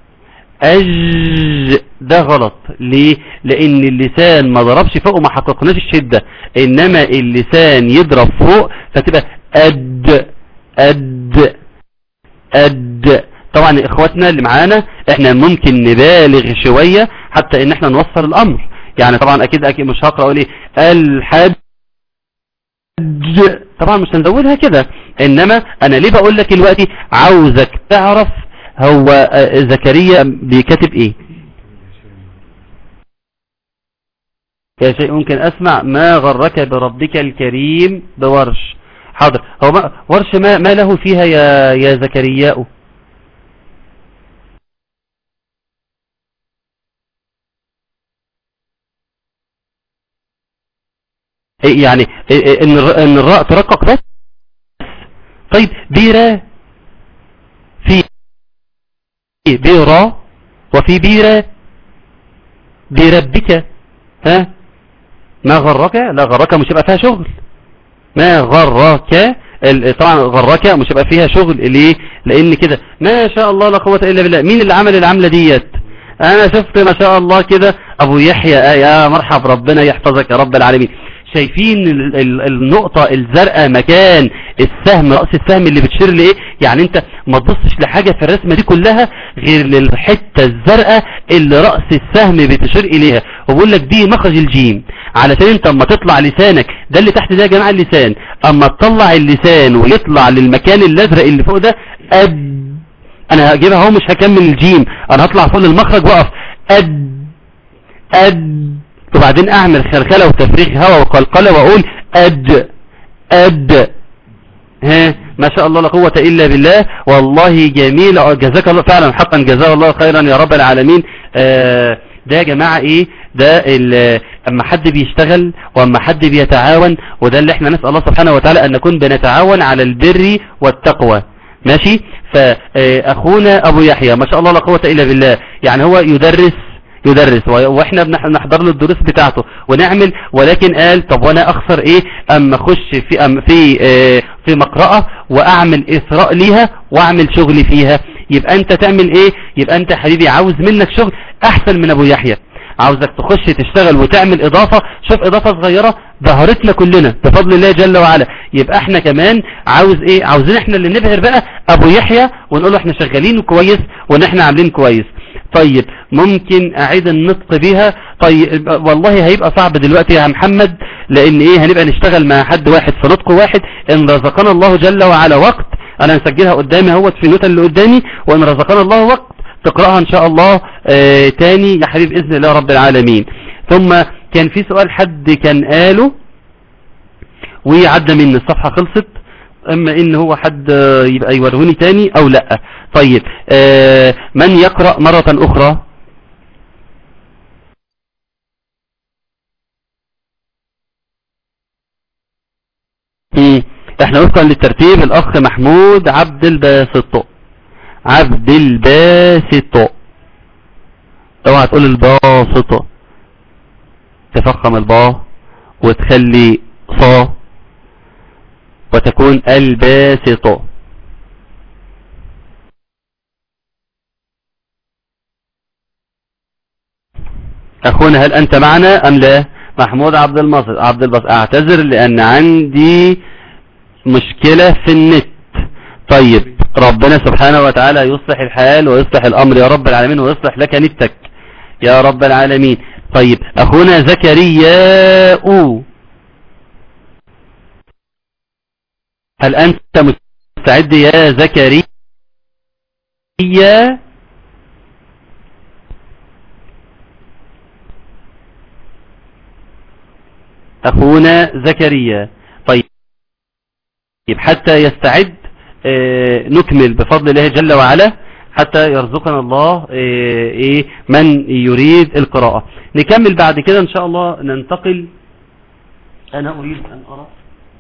A: أج ده غلط ليه لان اللسان ما ضربش فوق وما حققناش الشدة انما اللسان يضرب فوق فتبقى أد أد أد طبعا اخواتنا اللي معانا احنا ممكن نبالغ شوية حتى ان احنا نوصل الامر يعني طبعا اكيد اكيد مش هقرأ اقول ايه الحج طبعا مش هنزودها كده انما انا ليه بقول لك دلوقتي عاوزك تعرف هو آه، زكريا بيكتب ايه يا شيء ممكن اسمع ما غرك بربك الكريم بورش حاضر هو ما ورش ما, ما له فيها يا يا زكرياء إيه يعني إيه إيه ان الر- ان الراء ترقق بس طيب بيرا في بيرا وفي بيرا بربك ها ما غرك لا غرك مش يبقى فيها شغل ما غرك ال- طبعا غرك مش هيبقى فيها شغل ليه لان كده ما شاء الله لا قوه الا بالله مين اللي عمل العمله ديت انا شفت ما شاء الله كده ابو يحيى آه يا مرحب ربنا يحفظك يا رب العالمين شايفين ال- ال- النقطة الزرقاء مكان السهم رأس السهم اللي بتشير لإيه يعني انت ما تبصش لحاجة في الرسمة دي كلها غير للحتة الزرقاء اللي رأس السهم بتشير إليها وبقول لك دي مخرج الجيم علشان انت اما تطلع لسانك ده اللي تحت ده يا جماعة اللسان اما تطلع اللسان ويطلع للمكان الازرق اللي فوق ده أد انا هجيبها اهو مش هكمل الجيم انا هطلع فوق المخرج واقف أد أد وبعدين اعمل خلخلة وتفريغ هواء وقلقلة واقول أد أد ها ما شاء الله لا قوة الا بالله والله جميل جزاك الله فعلا حقا جزاه الله خيرا يا رب العالمين آه ده يا جماعة ايه ده ال- اما حد بيشتغل واما حد بيتعاون وده اللي احنا نسأل الله سبحانه وتعالى ان نكون بنتعاون على البر والتقوى ماشي فاخونا ابو يحيى ما شاء الله لا قوة الا بالله يعني هو يدرس يدرس و- واحنا بنح- نحضر له الدروس بتاعته ونعمل ولكن قال طب وانا اخسر ايه اما اخش في أم في آه في مقرأة واعمل اثراء ليها واعمل شغل فيها يبقى انت تعمل ايه يبقى انت يا حبيبي عاوز منك شغل احسن من ابو يحيى عاوزك تخش تشتغل وتعمل اضافة شوف اضافة صغيرة ظهرتنا كلنا بفضل الله جل وعلا يبقى احنا كمان عاوز ايه عاوزين احنا اللي نبهر بقى ابو يحيى ونقول له احنا شغالين كويس وان احنا عاملين كويس طيب ممكن اعيد النطق بيها طيب والله هيبقى صعب دلوقتي يا محمد لان ايه هنبقى نشتغل مع حد واحد في نطق واحد ان رزقنا الله جل وعلا وقت انا مسجلها قدامي اهوت في النوتة اللي قدامي وان رزقنا الله وقت تقرأها ان شاء الله آه تاني يا حبيب باذن الله رب العالمين ثم كان في سؤال حد كان قاله وعدى من الصفحة خلصت اما ان هو حد آه، يبقى يوروني تاني او لا طيب آه من يقرأ مرة اخرى مم. احنا وفقا للترتيب الاخ محمود عبد الباسط عبد الباسط اوعى تقول الباسط تفخم الباء وتخلي صا وتكون الباسط اخونا هل انت معنا ام لا محمود عبد المصر عبد الباسط اعتذر لان عندي مشكلة في النت طيب ربنا سبحانه وتعالى يصلح الحال ويصلح الامر يا رب العالمين ويصلح لك نتك يا رب العالمين طيب اخونا زكرياء هل انت مستعد يا زكريا اخونا زكريا طيب حتى يستعد آه، نكمل بفضل الله جل وعلا حتى يرزقنا الله آه، ايه من يريد القراءة نكمل بعد كده ان شاء الله ننتقل أنا أريد أن أرى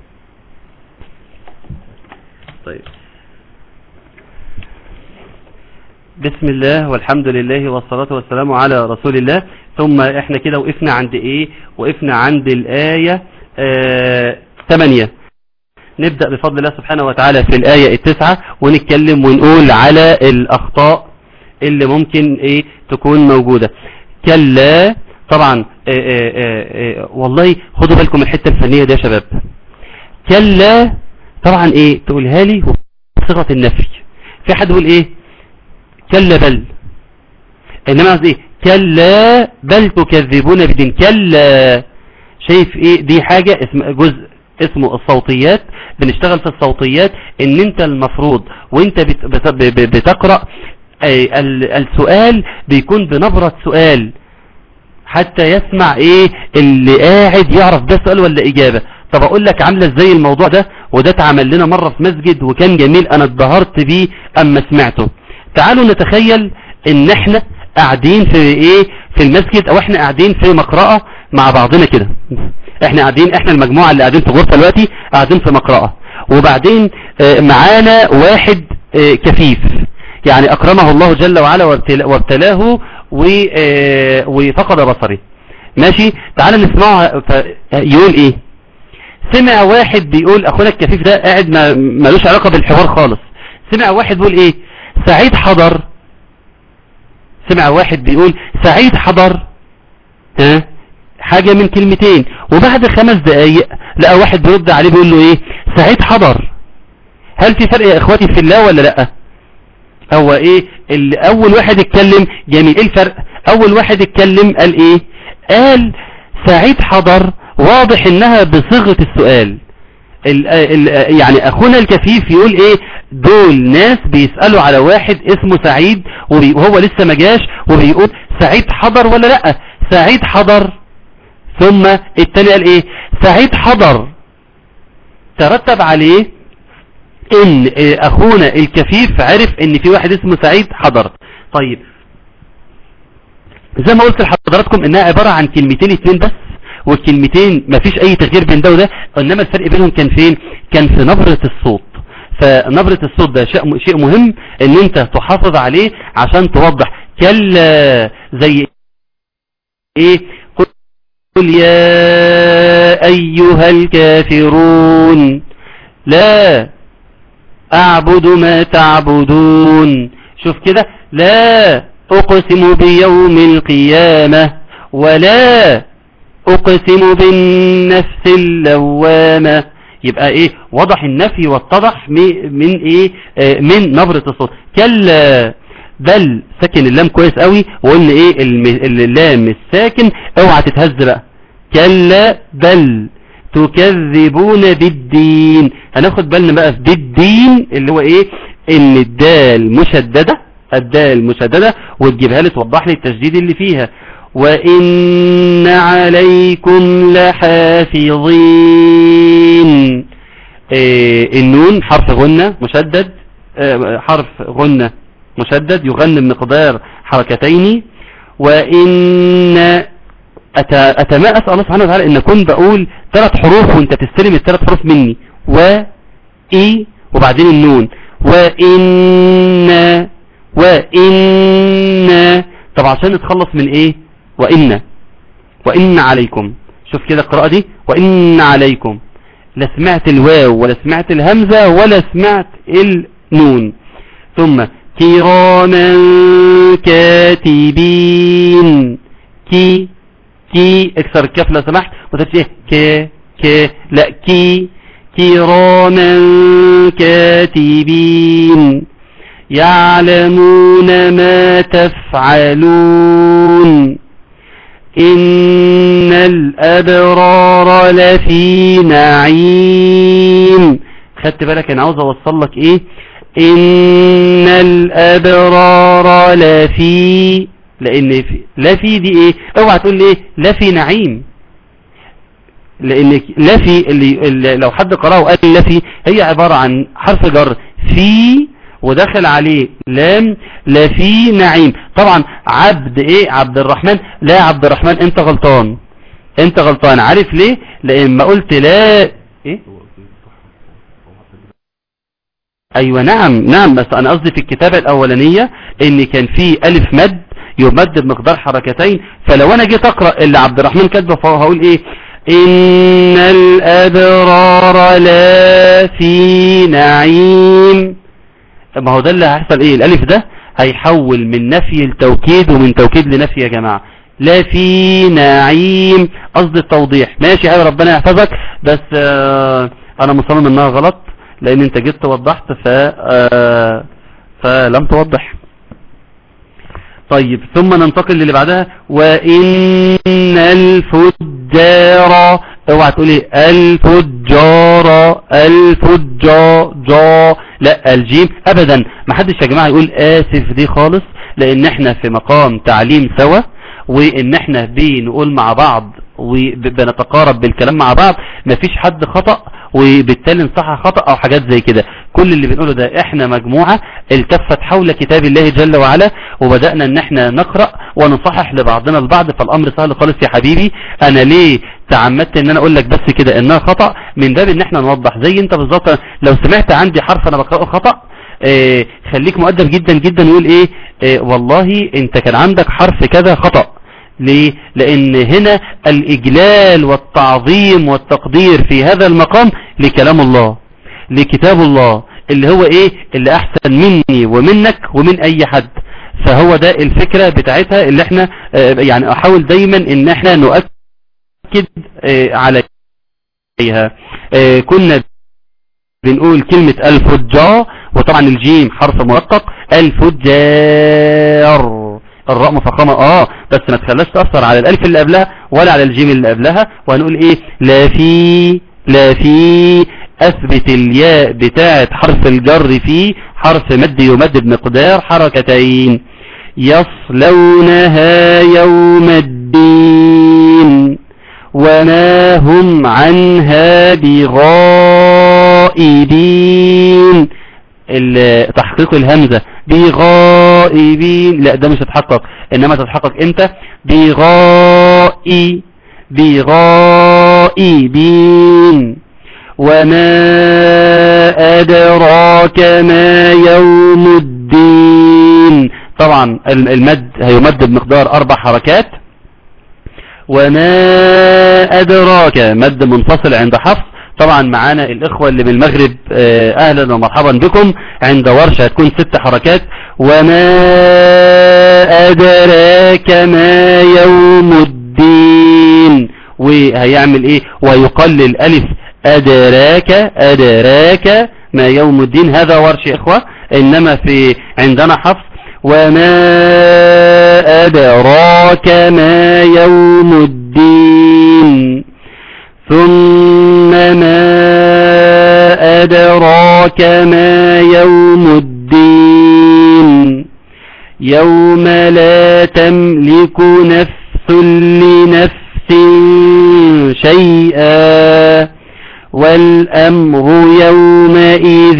A: طيب بسم الله والحمد لله والصلاة والسلام على رسول الله ثم احنا كده وقفنا عند ايه وقفنا عند الآية آه 8 نبدأ بفضل الله سبحانه وتعالى في الآية التسعة ونتكلم ونقول على الأخطاء اللي ممكن ايه تكون موجودة كلا طبعا آه آه آه والله خدوا بالكم الحتة الفنية دي يا شباب كلا طبعا ايه تقولها لي صيغة النفي في حد يقول ايه كلا بل انما قصدي ايه كلا بل تكذبون بدين كلا شايف ايه دي حاجة اسم جزء اسمه الصوتيات بنشتغل في الصوتيات ان انت المفروض وانت بت بت بتقرأ السؤال بيكون بنبرة سؤال حتى يسمع ايه اللي قاعد يعرف ده سؤال ولا اجابة طب اقول لك عاملة ازاي الموضوع ده وده اتعمل لنا مرة في مسجد وكان جميل انا اتبهرت بيه اما سمعته تعالوا نتخيل ان احنا قاعدين في ايه في المسجد او احنا قاعدين في مقرأة مع بعضنا كده احنا قاعدين احنا المجموعة اللي قاعدين في غرفة دلوقتي قاعدين في مقرأة وبعدين اه معانا واحد اه كفيف يعني اكرمه الله جل وعلا وابتلاه وفقد بصره ماشي تعال نسمعه يقول ايه سمع واحد بيقول اخونا الكفيف ده قاعد ما ملوش علاقة بالحوار خالص سمع واحد بيقول ايه سعيد حضر سمع واحد بيقول سعيد حضر ها حاجة من كلمتين وبعد خمس دقايق لقى واحد بيرد عليه بيقول له ايه سعيد حضر هل في فرق يا اخواتي في الله ولا لا هو ايه اللي اول واحد اتكلم جميل ايه الفرق اول واحد اتكلم قال ايه قال سعيد حضر واضح انها بصيغة السؤال ال ال يعني اخونا الكفيف يقول ايه دول ناس بيسألوا على واحد اسمه سعيد وهو لسه ما جاش وبيقول سعيد حضر ولا لا سعيد حضر ثم التاني قال ايه سعيد حضر ترتب عليه ان اخونا الكفيف عرف ان في واحد اسمه سعيد حضر طيب زي ما قلت لحضراتكم انها عبارة عن كلمتين اتنين بس والكلمتين مفيش اي تغيير بين ده وده انما الفرق بينهم كان فين كان في نبرة الصوت فنبرة الصوت ده شيء شيء مهم ان انت تحافظ عليه عشان توضح كلا زي ايه قل يا ايها الكافرون لا اعبد ما تعبدون شوف كده لا اقسم بيوم القيامة ولا اقسم بالنفس اللوامة يبقى ايه وضح النفي واتضح من ايه آه من نبرة الصوت كلا بل سكن اللام كويس قوي وقلنا ايه اللام الساكن اوعى تتهز بقى كلا بل تكذبون بالدين هناخد بالنا بقى في بالدين اللي هو ايه ان الدال مشددة الدال مشددة وتجيبها لي توضح لي التشديد اللي فيها وإن عليكم لحافظين إيه النون حرف غنة مشدد اه حرف غنة مشدد يغن بمقدار حركتين وإن أتما أسأل الله سبحانه وتعالى إن أكون بقول ثلاث حروف وانت تستلم الثلاث حروف مني و إي وبعدين النون وإن وإن طب عشان نتخلص من إيه وإن وإن عليكم شوف كده القراءة دي وإن عليكم لا سمعت الواو ولا سمعت الهمزة ولا سمعت النون ثم كراما كاتبين كي كي اكسر الكاف لو سمحت وتبقى ك ك لا كي كراما كاتبين يعلمون ما تفعلون إن الأبرار لفي نعيم خدت بالك أنا عاوز أوصل لك إيه إن الأبرار لفي لأن في لفي دي إيه اوعى تقول لي إيه لفي نعيم لأن لفي اللي, اللي لو حد قرأه وقال لفي هي عبارة عن حرف جر في ودخل عليه لام لفي نعيم طبعا عبد ايه عبد الرحمن لا عبد الرحمن انت غلطان انت غلطان عارف ليه لان ما قلت لا ايه ايوه نعم نعم بس انا قصدي في الكتابة الاولانية ان كان في الف مد يمد بمقدار حركتين فلو انا جيت اقرأ اللي عبد الرحمن كاتبه فهو هقول ايه ان الابرار لا في نعيم ما هو ده اللي هيحصل ايه الالف ده هيحول من نفي لتوكيد ومن توكيد لنفي يا جماعة لا في نعيم قصد التوضيح ماشي يا ربنا يحفظك بس آه انا مصمم انها غلط لان انت جيت وضحت ف آه فلم توضح طيب ثم ننتقل للي بعدها وإن الفجار اوعى تقولي الفجار الفجار جا لا الجيم ابدا ما حدش يا جماعة يقول اسف دي خالص لان احنا في مقام تعليم سوا وان احنا بنقول مع بعض وبنتقارب بالكلام مع بعض مفيش حد خطأ وبالتالي نصحح خطأ او حاجات زي كده كل اللي بنقوله ده احنا مجموعة التفت حول كتاب الله جل وعلا وبدأنا ان احنا نقرأ ونصحح لبعضنا البعض فالامر سهل خالص يا حبيبي انا ليه تعمدت ان انا اقول لك بس كده انها خطأ من باب ان احنا نوضح زي انت بالظبط لو سمعت عندي حرف انا بقرأه خطأ اه خليك مؤدب جدا جدا ويقول ايه اه والله انت كان عندك حرف كذا خطأ ليه لان هنا الاجلال والتعظيم والتقدير في هذا المقام لكلام الله لكتاب الله اللي هو ايه اللي احسن مني ومنك ومن اي حد فهو ده الفكرة بتاعتها اللي احنا اه يعني احاول دايما ان احنا نؤكد اه عليها اه كنا بنقول كلمة الفجار وطبعا الجيم حرف مرقق الفجار الراء مفخمة اه بس ما تخليش تأثر على الالف اللي قبلها ولا على الجيم اللي قبلها وهنقول ايه لا في لا في اثبت الياء بتاعت حرف الجر في حرف مد يمد بمقدار حركتين يصلونها يوم الدين وما هم عنها بغائبين تحقيق الهمزة بغائبين لا ده مش هتحقق انما تتحقق امتى بغائي بغائبين وما أدراك ما يوم الدين طبعا المد هيمد بمقدار أربع حركات وما أدراك مد منفصل عند حفص طبعا معانا الإخوة اللي من المغرب أهلا ومرحبا بكم عند ورشة هتكون ست حركات وما أدراك ما يوم الدين وهيعمل ايه ويقلل ألف أدراك أدراك ما يوم الدين هذا ورش إخوة إنما في عندنا حفص وما أدراك ما يوم الدين ثم ما أدراك ما يوم الدين يوم لا تملك نفس لنفس شيئا والأمر يومئذ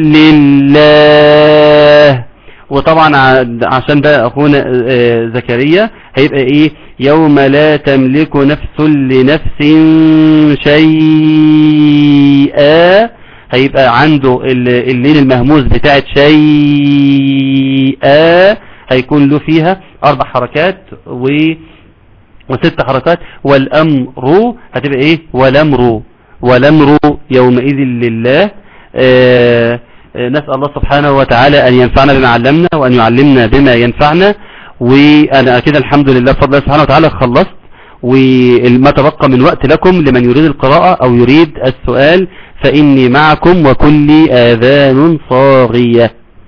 A: لله وطبعا عشان ده أخونا زكريا هيبقى إيه يوم لا تملك نفس لنفس شيئا هيبقى عنده اللين المهموز بتاعت شيئا هيكون له فيها أربع حركات و وست حركات والأمر هتبقى إيه والأمر والأمر يومئذ لله آآ آآ نسأل الله سبحانه وتعالى أن ينفعنا بما علمنا وأن يعلمنا بما ينفعنا وأنا كده الحمد لله بفضل الله سبحانه وتعالى خلصت وما تبقى من وقت لكم لمن يريد القراءة أو يريد السؤال فإني معكم وكل آذان صاغية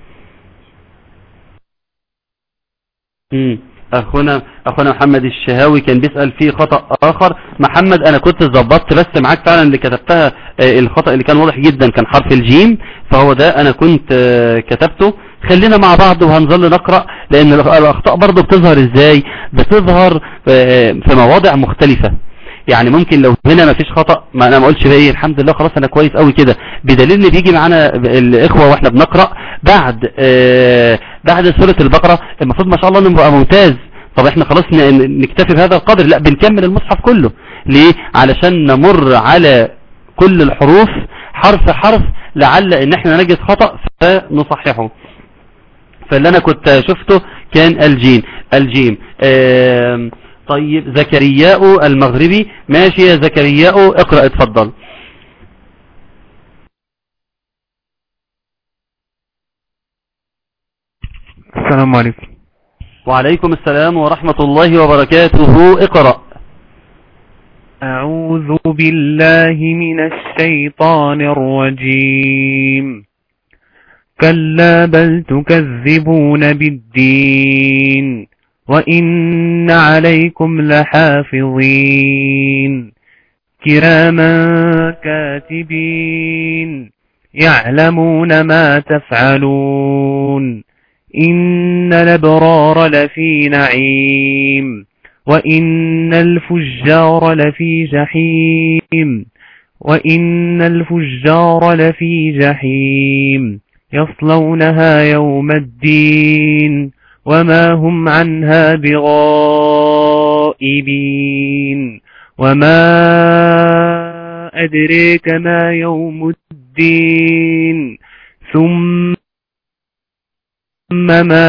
A: أخونا أخونا محمد الشهاوي كان بيسأل فيه خطأ آخر محمد أنا كنت ظبطت بس معاك فعلا اللي كتبتها الخطأ اللي كان واضح جدا كان حرف الجيم فهو ده أنا كنت كتبته خلينا مع بعض وهنظل نقرأ لأن الأخطاء برضه بتظهر إزاي بتظهر في مواضع مختلفة يعني ممكن لو هنا ما فيش خطأ ما انا ما اقولش ايه الحمد لله خلاص انا كويس قوي كده بدليل ان بيجي معانا الاخوة واحنا بنقرأ بعد آه بعد سورة البقرة المفروض ما شاء الله نبقى ممتاز طب احنا خلاص نكتفي بهذا القدر لا بنكمل المصحف كله ليه علشان نمر على كل الحروف حرف حرف لعل ان احنا نجد خطأ فنصححه فاللي انا كنت شفته كان الجيم الجيم آم، طيب زكرياء المغربي ماشي يا زكرياء اقرأ اتفضل
C: السلام عليكم
A: وعليكم السلام ورحمة الله وبركاته اقرأ
C: أعوذ بالله من الشيطان الرجيم كلا بل تكذبون بالدين وإن عليكم لحافظين كراما كاتبين يعلمون ما تفعلون إن الأبرار لفي نعيم وإن الفجار لفي جحيم وإن الفجار لفي جحيم يصلونها يوم الدين وما هم عنها بغائبين وما أدريك ما يوم الدين ثم ما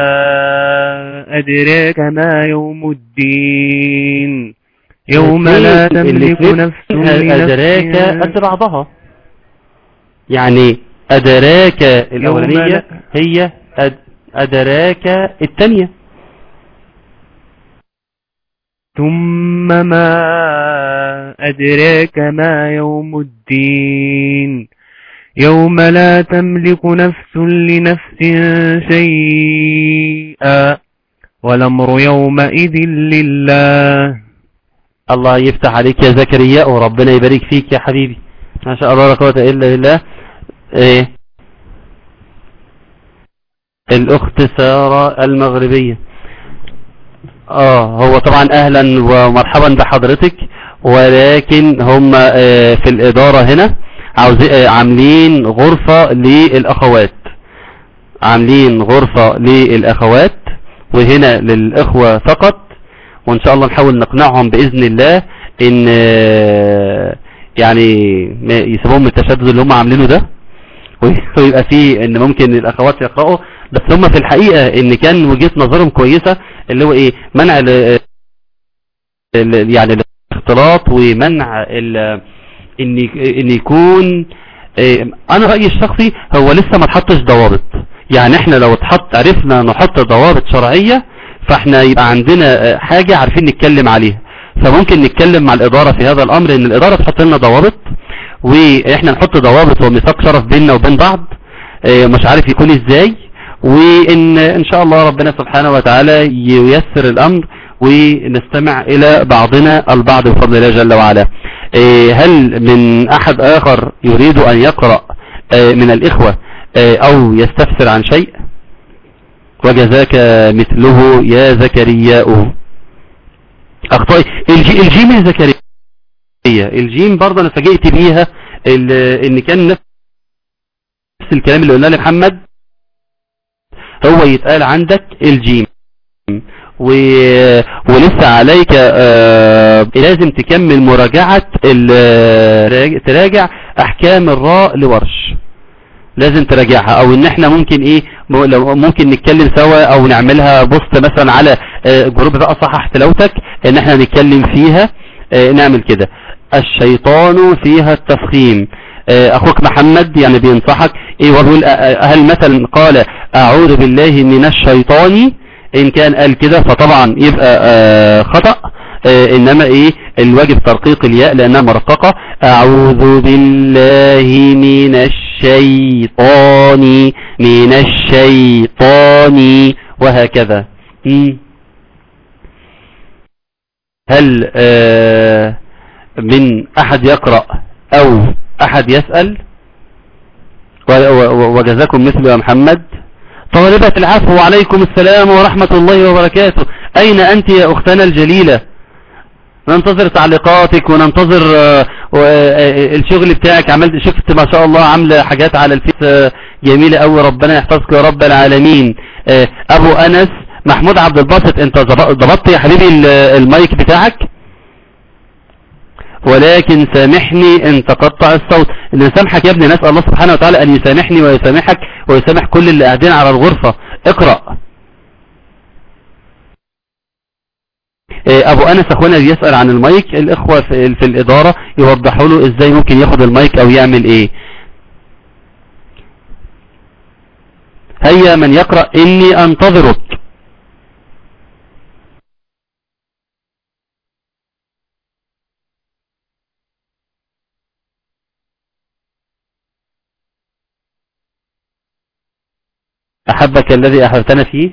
C: أدريك ما يوم الدين يوم لا تملك نفس
A: أدراك
C: لنفس
A: قد بعضها يعني أدراك الأولانية
C: لا-
A: هي أد- أدراك الثانية
C: ثم ما أدراك ما يوم الدين يوم لا تملك نفس لنفس شيئا والأمر يومئذ لله
A: الله يفتح عليك يا زكريا وربنا يبارك فيك يا حبيبي ما شاء الله لا قوة إلا بالله إيه الأخت سارة المغربية اه هو طبعا اهلا ومرحبا بحضرتك ولكن هم آه، في الادارة هنا عاوزين آه، عاملين غرفة للاخوات عاملين غرفة للاخوات وهنا للاخوة فقط وان شاء الله نحاول نقنعهم باذن الله ان آه، يعني ما يسيبوهم من التشدد اللي هم عاملينه ده ويبقى فيه ان ممكن الاخوات يقرأوا بس هم في الحقيقة ان كان وجهة نظرهم كويسة اللي هو ايه منع ال ال- يعني الاختلاط ومنع ال ان ان يكون إيه، انا رأيي الشخصي هو لسه ما اتحطش ضوابط يعني احنا لو اتحط عرفنا نحط ضوابط شرعية فاحنا يبقى عندنا آه، حاجة عارفين نتكلم عليها فممكن نتكلم مع الادارة في هذا الامر ان الادارة تحط لنا ضوابط واحنا نحط ضوابط وميثاق شرف بيننا وبين بعض آه، مش عارف يكون ازاي وان ان شاء الله ربنا سبحانه وتعالى ييسر الامر ونستمع الى بعضنا البعض بفضل الله جل وعلا آه، هل من احد اخر يريد ان يقرأ آه، من الاخوة آه، او يستفسر عن شيء وجزاك مثله يا زكرياء اخطائي الجي الجيم يا زكريا الجيم برضه انا فاجئت بيها ال- ان كان نفس الكلام اللي قلنا لمحمد هو يتقال عندك الجيم و... ولسه عليك آه... لازم تكمل مراجعة ال... تراجع احكام الراء لورش لازم تراجعها او ان احنا ممكن ايه م- لو ممكن نتكلم سوا او نعملها بوست مثلا على آه، جروب بقى صحح تلاوتك ان احنا نتكلم فيها آه، نعمل كده الشيطان فيها التفخيم آه، اخوك محمد يعني بينصحك ايه وبيقول آه، آه، هل مثلا قال اعوذ بالله من الشيطان ان كان قال كده فطبعا يبقى آه، خطأ آه، انما ايه الواجب ترقيق الياء لانها مرققة اعوذ بالله من الشيطان من الشيطان وهكذا مم. هل آه، من احد يقرأ او احد يسأل و- و- وجزاكم مثل يا محمد طالبة العفو وعليكم السلام ورحمة الله وبركاته أين أنت يا أختنا الجليلة ننتظر تعليقاتك وننتظر آه، و- آه، الشغل بتاعك عملت شفت ما شاء الله عاملة حاجات على الفيس آه، جميلة قوي ربنا يحفظك يا رب العالمين آه، أبو أنس محمود عبد الباسط أنت ظب- ضبطت يا حبيبي ال- المايك بتاعك ولكن سامحني ان تقطع الصوت ان سامحك يا ابني نسأل الله سبحانه وتعالى ان يسامحني ويسامحك ويسامح كل اللي قاعدين على الغرفة اقرأ إيه، ابو انس اخونا بيسأل عن المايك الاخوة في, في الادارة يوضحوا له ازاي ممكن ياخد المايك او يعمل ايه هيا من يقرأ اني انتظرك أحبك الذي أحبتنا فيه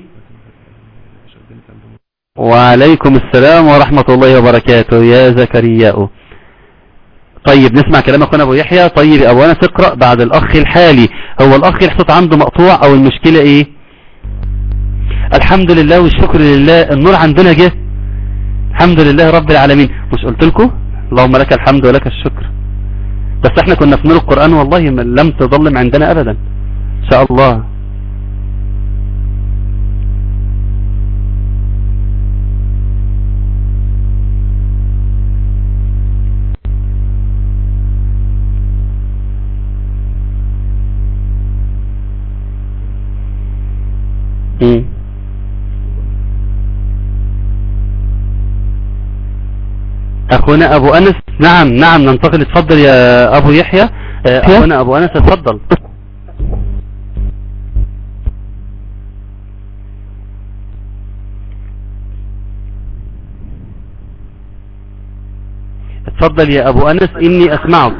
A: وعليكم السلام ورحمة الله وبركاته يا زكرياء طيب نسمع كلام أخونا أبو يحيى طيب أبو أنس اقرأ بعد الأخ الحالي هو الأخ الصوت عنده مقطوع أو المشكلة إيه الحمد لله والشكر لله النور عندنا جه الحمد لله رب العالمين مش قلت لكم اللهم لك الحمد ولك الشكر بس احنا كنا في نور القرآن والله لم تظلم عندنا أبدا إن شاء الله مم. اخونا ابو انس نعم نعم ننتقل اتفضل يا ابو يحيى آه، اخونا ابو انس اتفضل اتفضل يا ابو انس اني اسمعك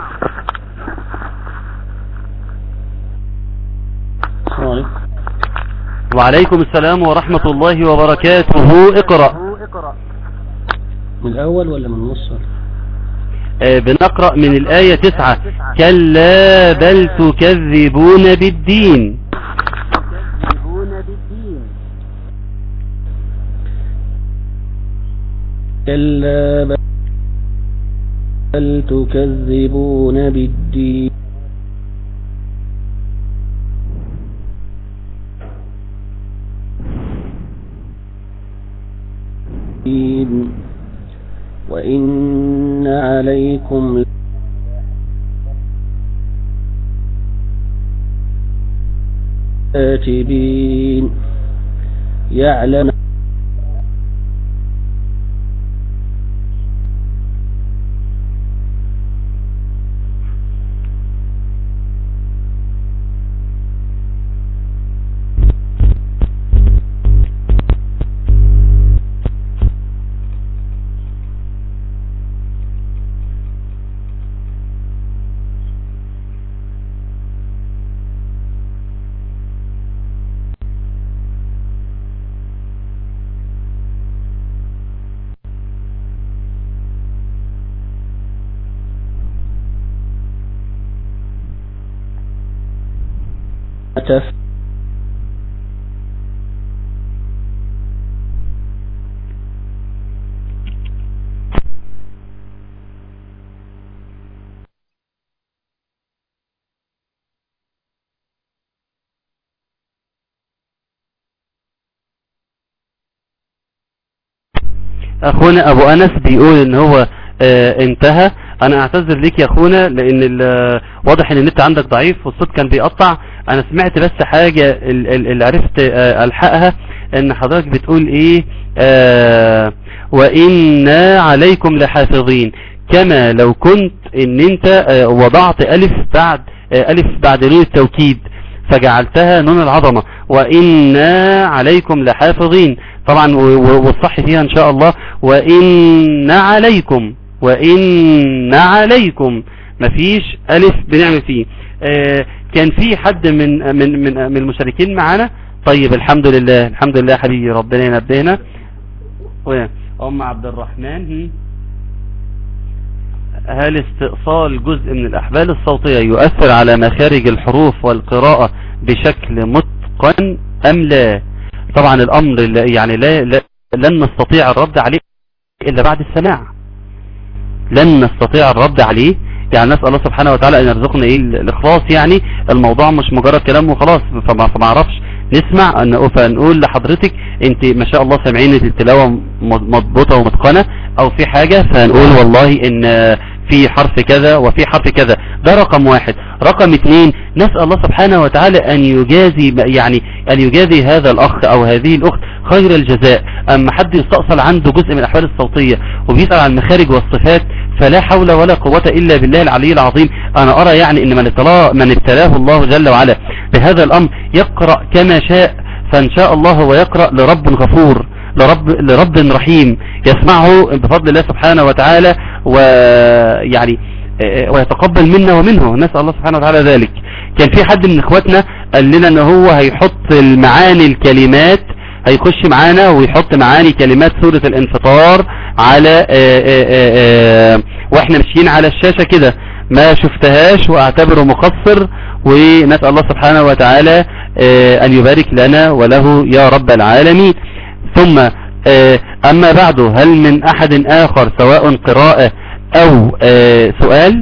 D: السلام عليكم
A: وعليكم السلام ورحمة الله وبركاته اقرأ
D: من الأول ولا من النص
A: آه، بنقرأ من الآية تسعة كلا بل تكذبون بالدين
D: كلا بل- بل تكذبون بالدين وإن عليكم كاتبين يعلم تف
A: اخونا ابو انس بيقول ان هو آه انتهى انا اعتذر ليك يا اخونا لان ال- واضح ان النت عندك ضعيف والصوت كان بيقطع انا سمعت بس حاجة ال- ال- اللي عرفت آه الحقها ان حضرتك بتقول ايه آه وإنا عليكم لحافظين كما لو كنت ان انت آه وضعت الف بعد آه الف بعد نون التوكيد فجعلتها نون العظمة وإنا عليكم لحافظين طبعا و- و- والصح فيها ان شاء الله وإن عليكم وإن عليكم مفيش ألف بنعمل فيه آه كان في حد من من من, من المشاركين معانا طيب الحمد لله الحمد لله يا حبيبي ربنا ينبهنا وأم عبد الرحمن هم. هل استئصال جزء من الأحبال الصوتية يؤثر على مخارج الحروف والقراءة بشكل متقن أم لا طبعا الأمر لا- يعني لا, لا لن نستطيع الرد عليه إلا بعد السماع لن نستطيع الرد عليه يعني نسأل الله سبحانه وتعالى أن يرزقنا إيه الإخلاص يعني الموضوع مش مجرد كلام وخلاص فما فما اعرفش نسمع أن- فنقول لحضرتك أنت ما شاء الله سامعين التلاوة مضبوطة ومتقنة او في حاجة فهنقول والله ان في حرف كذا وفي حرف كذا ده رقم واحد رقم اتنين نسأل الله سبحانه وتعالى ان يجازي يعني ان يجازي هذا الاخ او هذه الاخت خير الجزاء اما حد يستأصل عنده جزء من الاحوال الصوتية وبيسأل عن المخارج والصفات فلا حول ولا قوة الا بالله العلي العظيم انا ارى يعني ان من ابتلاه, من ابتلاه الله جل وعلا بهذا الامر يقرأ كما شاء فان شاء الله هو يقرأ لرب غفور لرب, لرب رحيم يسمعه بفضل الله سبحانه وتعالى ويعني ويتقبل منا ومنه نسأل الله سبحانه وتعالى ذلك كان في حد من اخواتنا قال لنا ان هو هيحط المعاني الكلمات هيخش معانا ويحط معاني كلمات سورة الانفطار على آآ آآ واحنا ماشيين على الشاشة كده ما شفتهاش واعتبره مقصر ونسأل الله سبحانه وتعالى ان يبارك لنا وله يا رب العالمين ثم اما بعد هل من احد اخر سواء قراءة او سؤال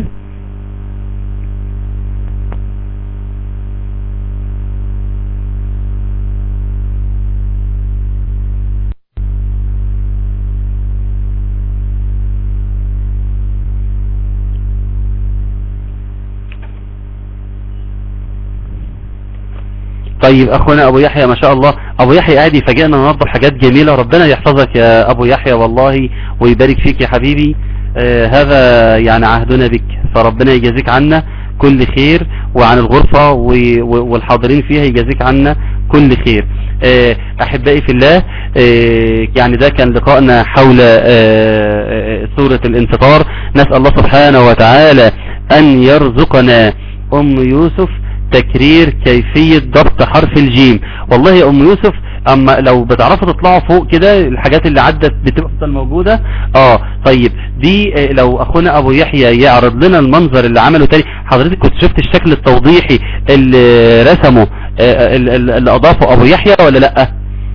A: طيب اخونا ابو يحيى ما شاء الله ابو يحيى قاعد يفاجئنا النهارده بحاجات جميله ربنا يحفظك يا ابو يحيى والله ويبارك فيك يا حبيبي آه هذا يعني عهدنا بك فربنا يجازيك عنا كل خير وعن الغرفة والحاضرين فيها يجازيك عنا كل خير آه احبائي في الله آه يعني ده كان لقائنا حول سورة الانفطار نسأل الله سبحانه وتعالى ان يرزقنا ام يوسف تكرير كيفية ضبط حرف الجيم والله يا ام يوسف اما لو بتعرفوا تطلعوا فوق كده الحاجات اللي عدت بتفضل موجودة اه طيب دي لو اخونا ابو يحيى يعرض لنا المنظر اللي عمله تاني حضرتك كنت شفت الشكل التوضيحي اللي رسمه اللي اضافه ابو يحيى ولا لا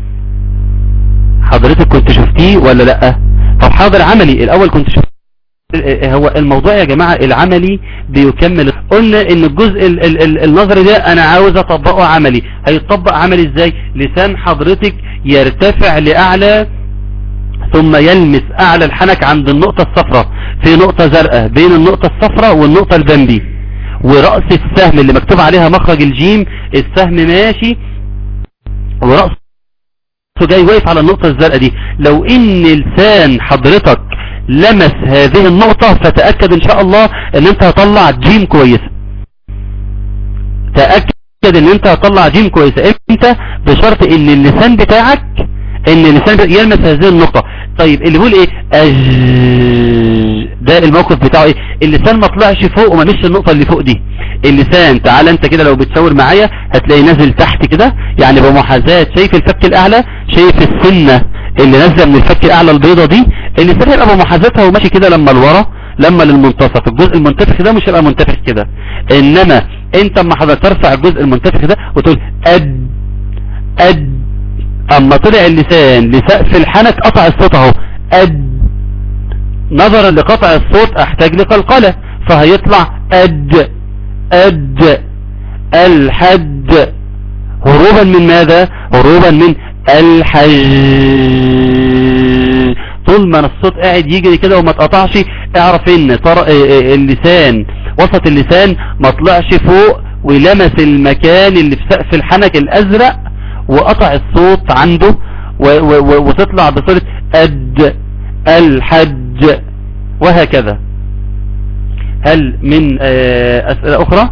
A: حضرتك كنت شفتيه ولا لا طب حاضر عملي الاول كنت شفت هو الموضوع يا جماعة العملي بيكمل قلنا ان الجزء ال ال ال النظري ده انا عاوز اطبقه عملي هيطبق عملي ازاي لسان حضرتك يرتفع لاعلى ثم يلمس اعلى الحنك عند النقطة الصفراء في نقطة زرقاء بين النقطة الصفراء والنقطة البنبي ورأس السهم اللي مكتوب عليها مخرج الجيم السهم ماشي ورأسه جاي واقف على النقطة الزرقاء دي لو ان لسان حضرتك لمس هذه النقطة فتأكد ان شاء الله ان انت هطلع جيم كويسة تأكد ان انت هطلع جيم كويسة امتى بشرط ان اللسان بتاعك ان اللسان يلمس هذه النقطة طيب اللي بيقول ايه أج... ده الموقف بتاعه ايه اللسان ما طلعش فوق وما مش النقطة اللي فوق دي اللسان تعال انت كده لو بتشاور معايا هتلاقي نازل تحت كده يعني بمحاذاة شايف الفك الاعلى شايف السنة اللي نازله من الفك الاعلى البيضة دي اللسان هيبقى بمحاذاتها وماشي كده لما لورا لما للمنتصف الجزء المنتفخ ده مش هيبقى منتفخ كده انما انت اما حضرتك ترفع الجزء المنتفخ ده وتقول اد اد اما طلع اللسان لسقف الحنك قطع الصوت اهو اد نظرا لقطع الصوت احتاج لقلقلة فهيطلع اد اد الحد هروبا من ماذا هروبا من الحج طول ما الصوت قاعد يجري كده وما تقطعش اعرف ان طر... اللسان وسط اللسان ما طلعش فوق ولمس المكان اللي في سقف الحنك الازرق وقطع الصوت عنده و... و... وتطلع بصورة اد الحج وهكذا هل من اسئلة اخرى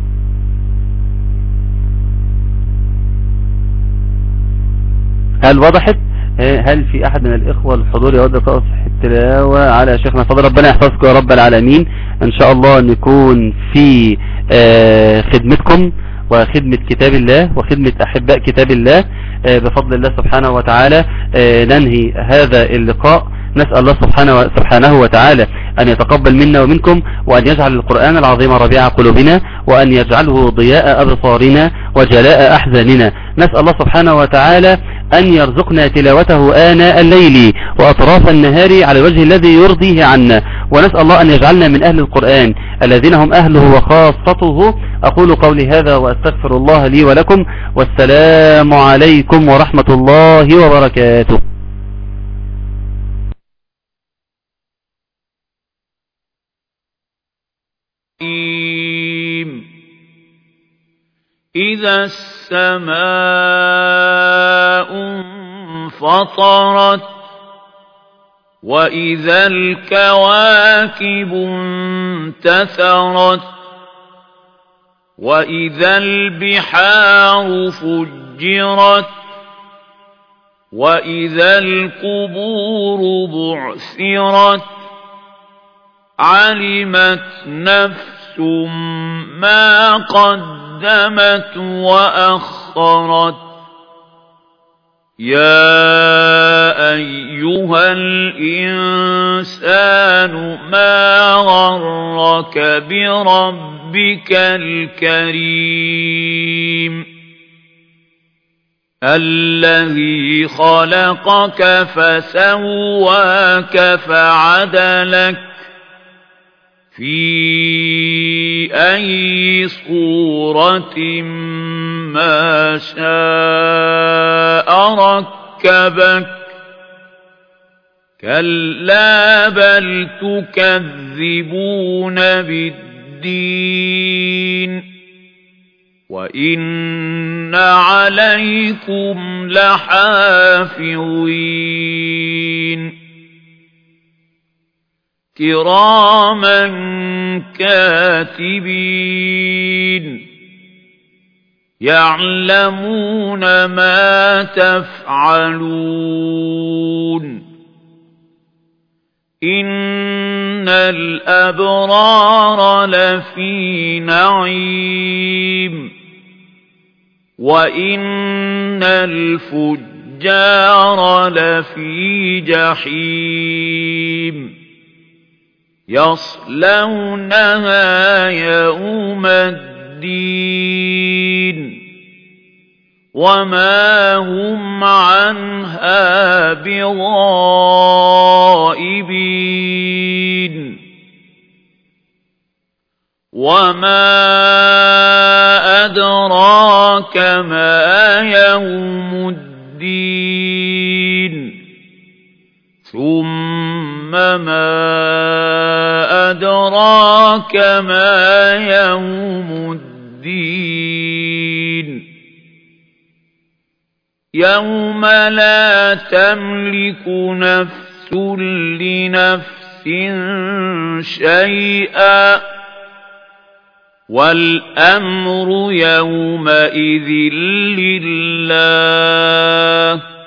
A: هل وضحت هل في احد من الاخوة الحضور يود تصح التلاوة على شيخنا فضل ربنا يحفظكم يا رب العالمين ان شاء الله نكون في خدمتكم وخدمة كتاب الله وخدمة احباء كتاب الله بفضل الله سبحانه وتعالى ننهي هذا اللقاء نسأل الله سبحانه, سبحانه وتعالى أن يتقبل منا ومنكم وأن يجعل القرآن العظيم ربيع قلوبنا وأن يجعله ضياء أبصارنا وجلاء أحزاننا نسأل الله سبحانه وتعالى أن يرزقنا تلاوته آناء الليل وأطراف النهار على الوجه الذي يرضيه عنا ونسأل الله أن يجعلنا من أهل القرآن الذين هم أهله وخاصته أقول قولي هذا وأستغفر الله لي ولكم والسلام عليكم ورحمة الله وبركاته
E: إذا السماء انفطرت وإذا الكواكب انتثرت وإذا البحار فجرت وإذا القبور بعثرت علمت نفس ما قدمت وأخرت يا أيها الإنسان ما غرك بربك الكريم الذي خلقك فسواك فعدلك في أي صورة ما شاء ركبك كلا بل تكذبون بالدين وإن عليكم لحافظين كراما كاتبين يعلمون ما تفعلون إن الأبرار لفي نعيم وإن الفجار لفي جحيم يصلونها يوم الدين وما هم عنها بغائبين وما أدراك ما يوم الدين ثم ما أدراك ما يوم الدين يوم لا تملك نفس لنفس شيئا والأمر يومئذ لله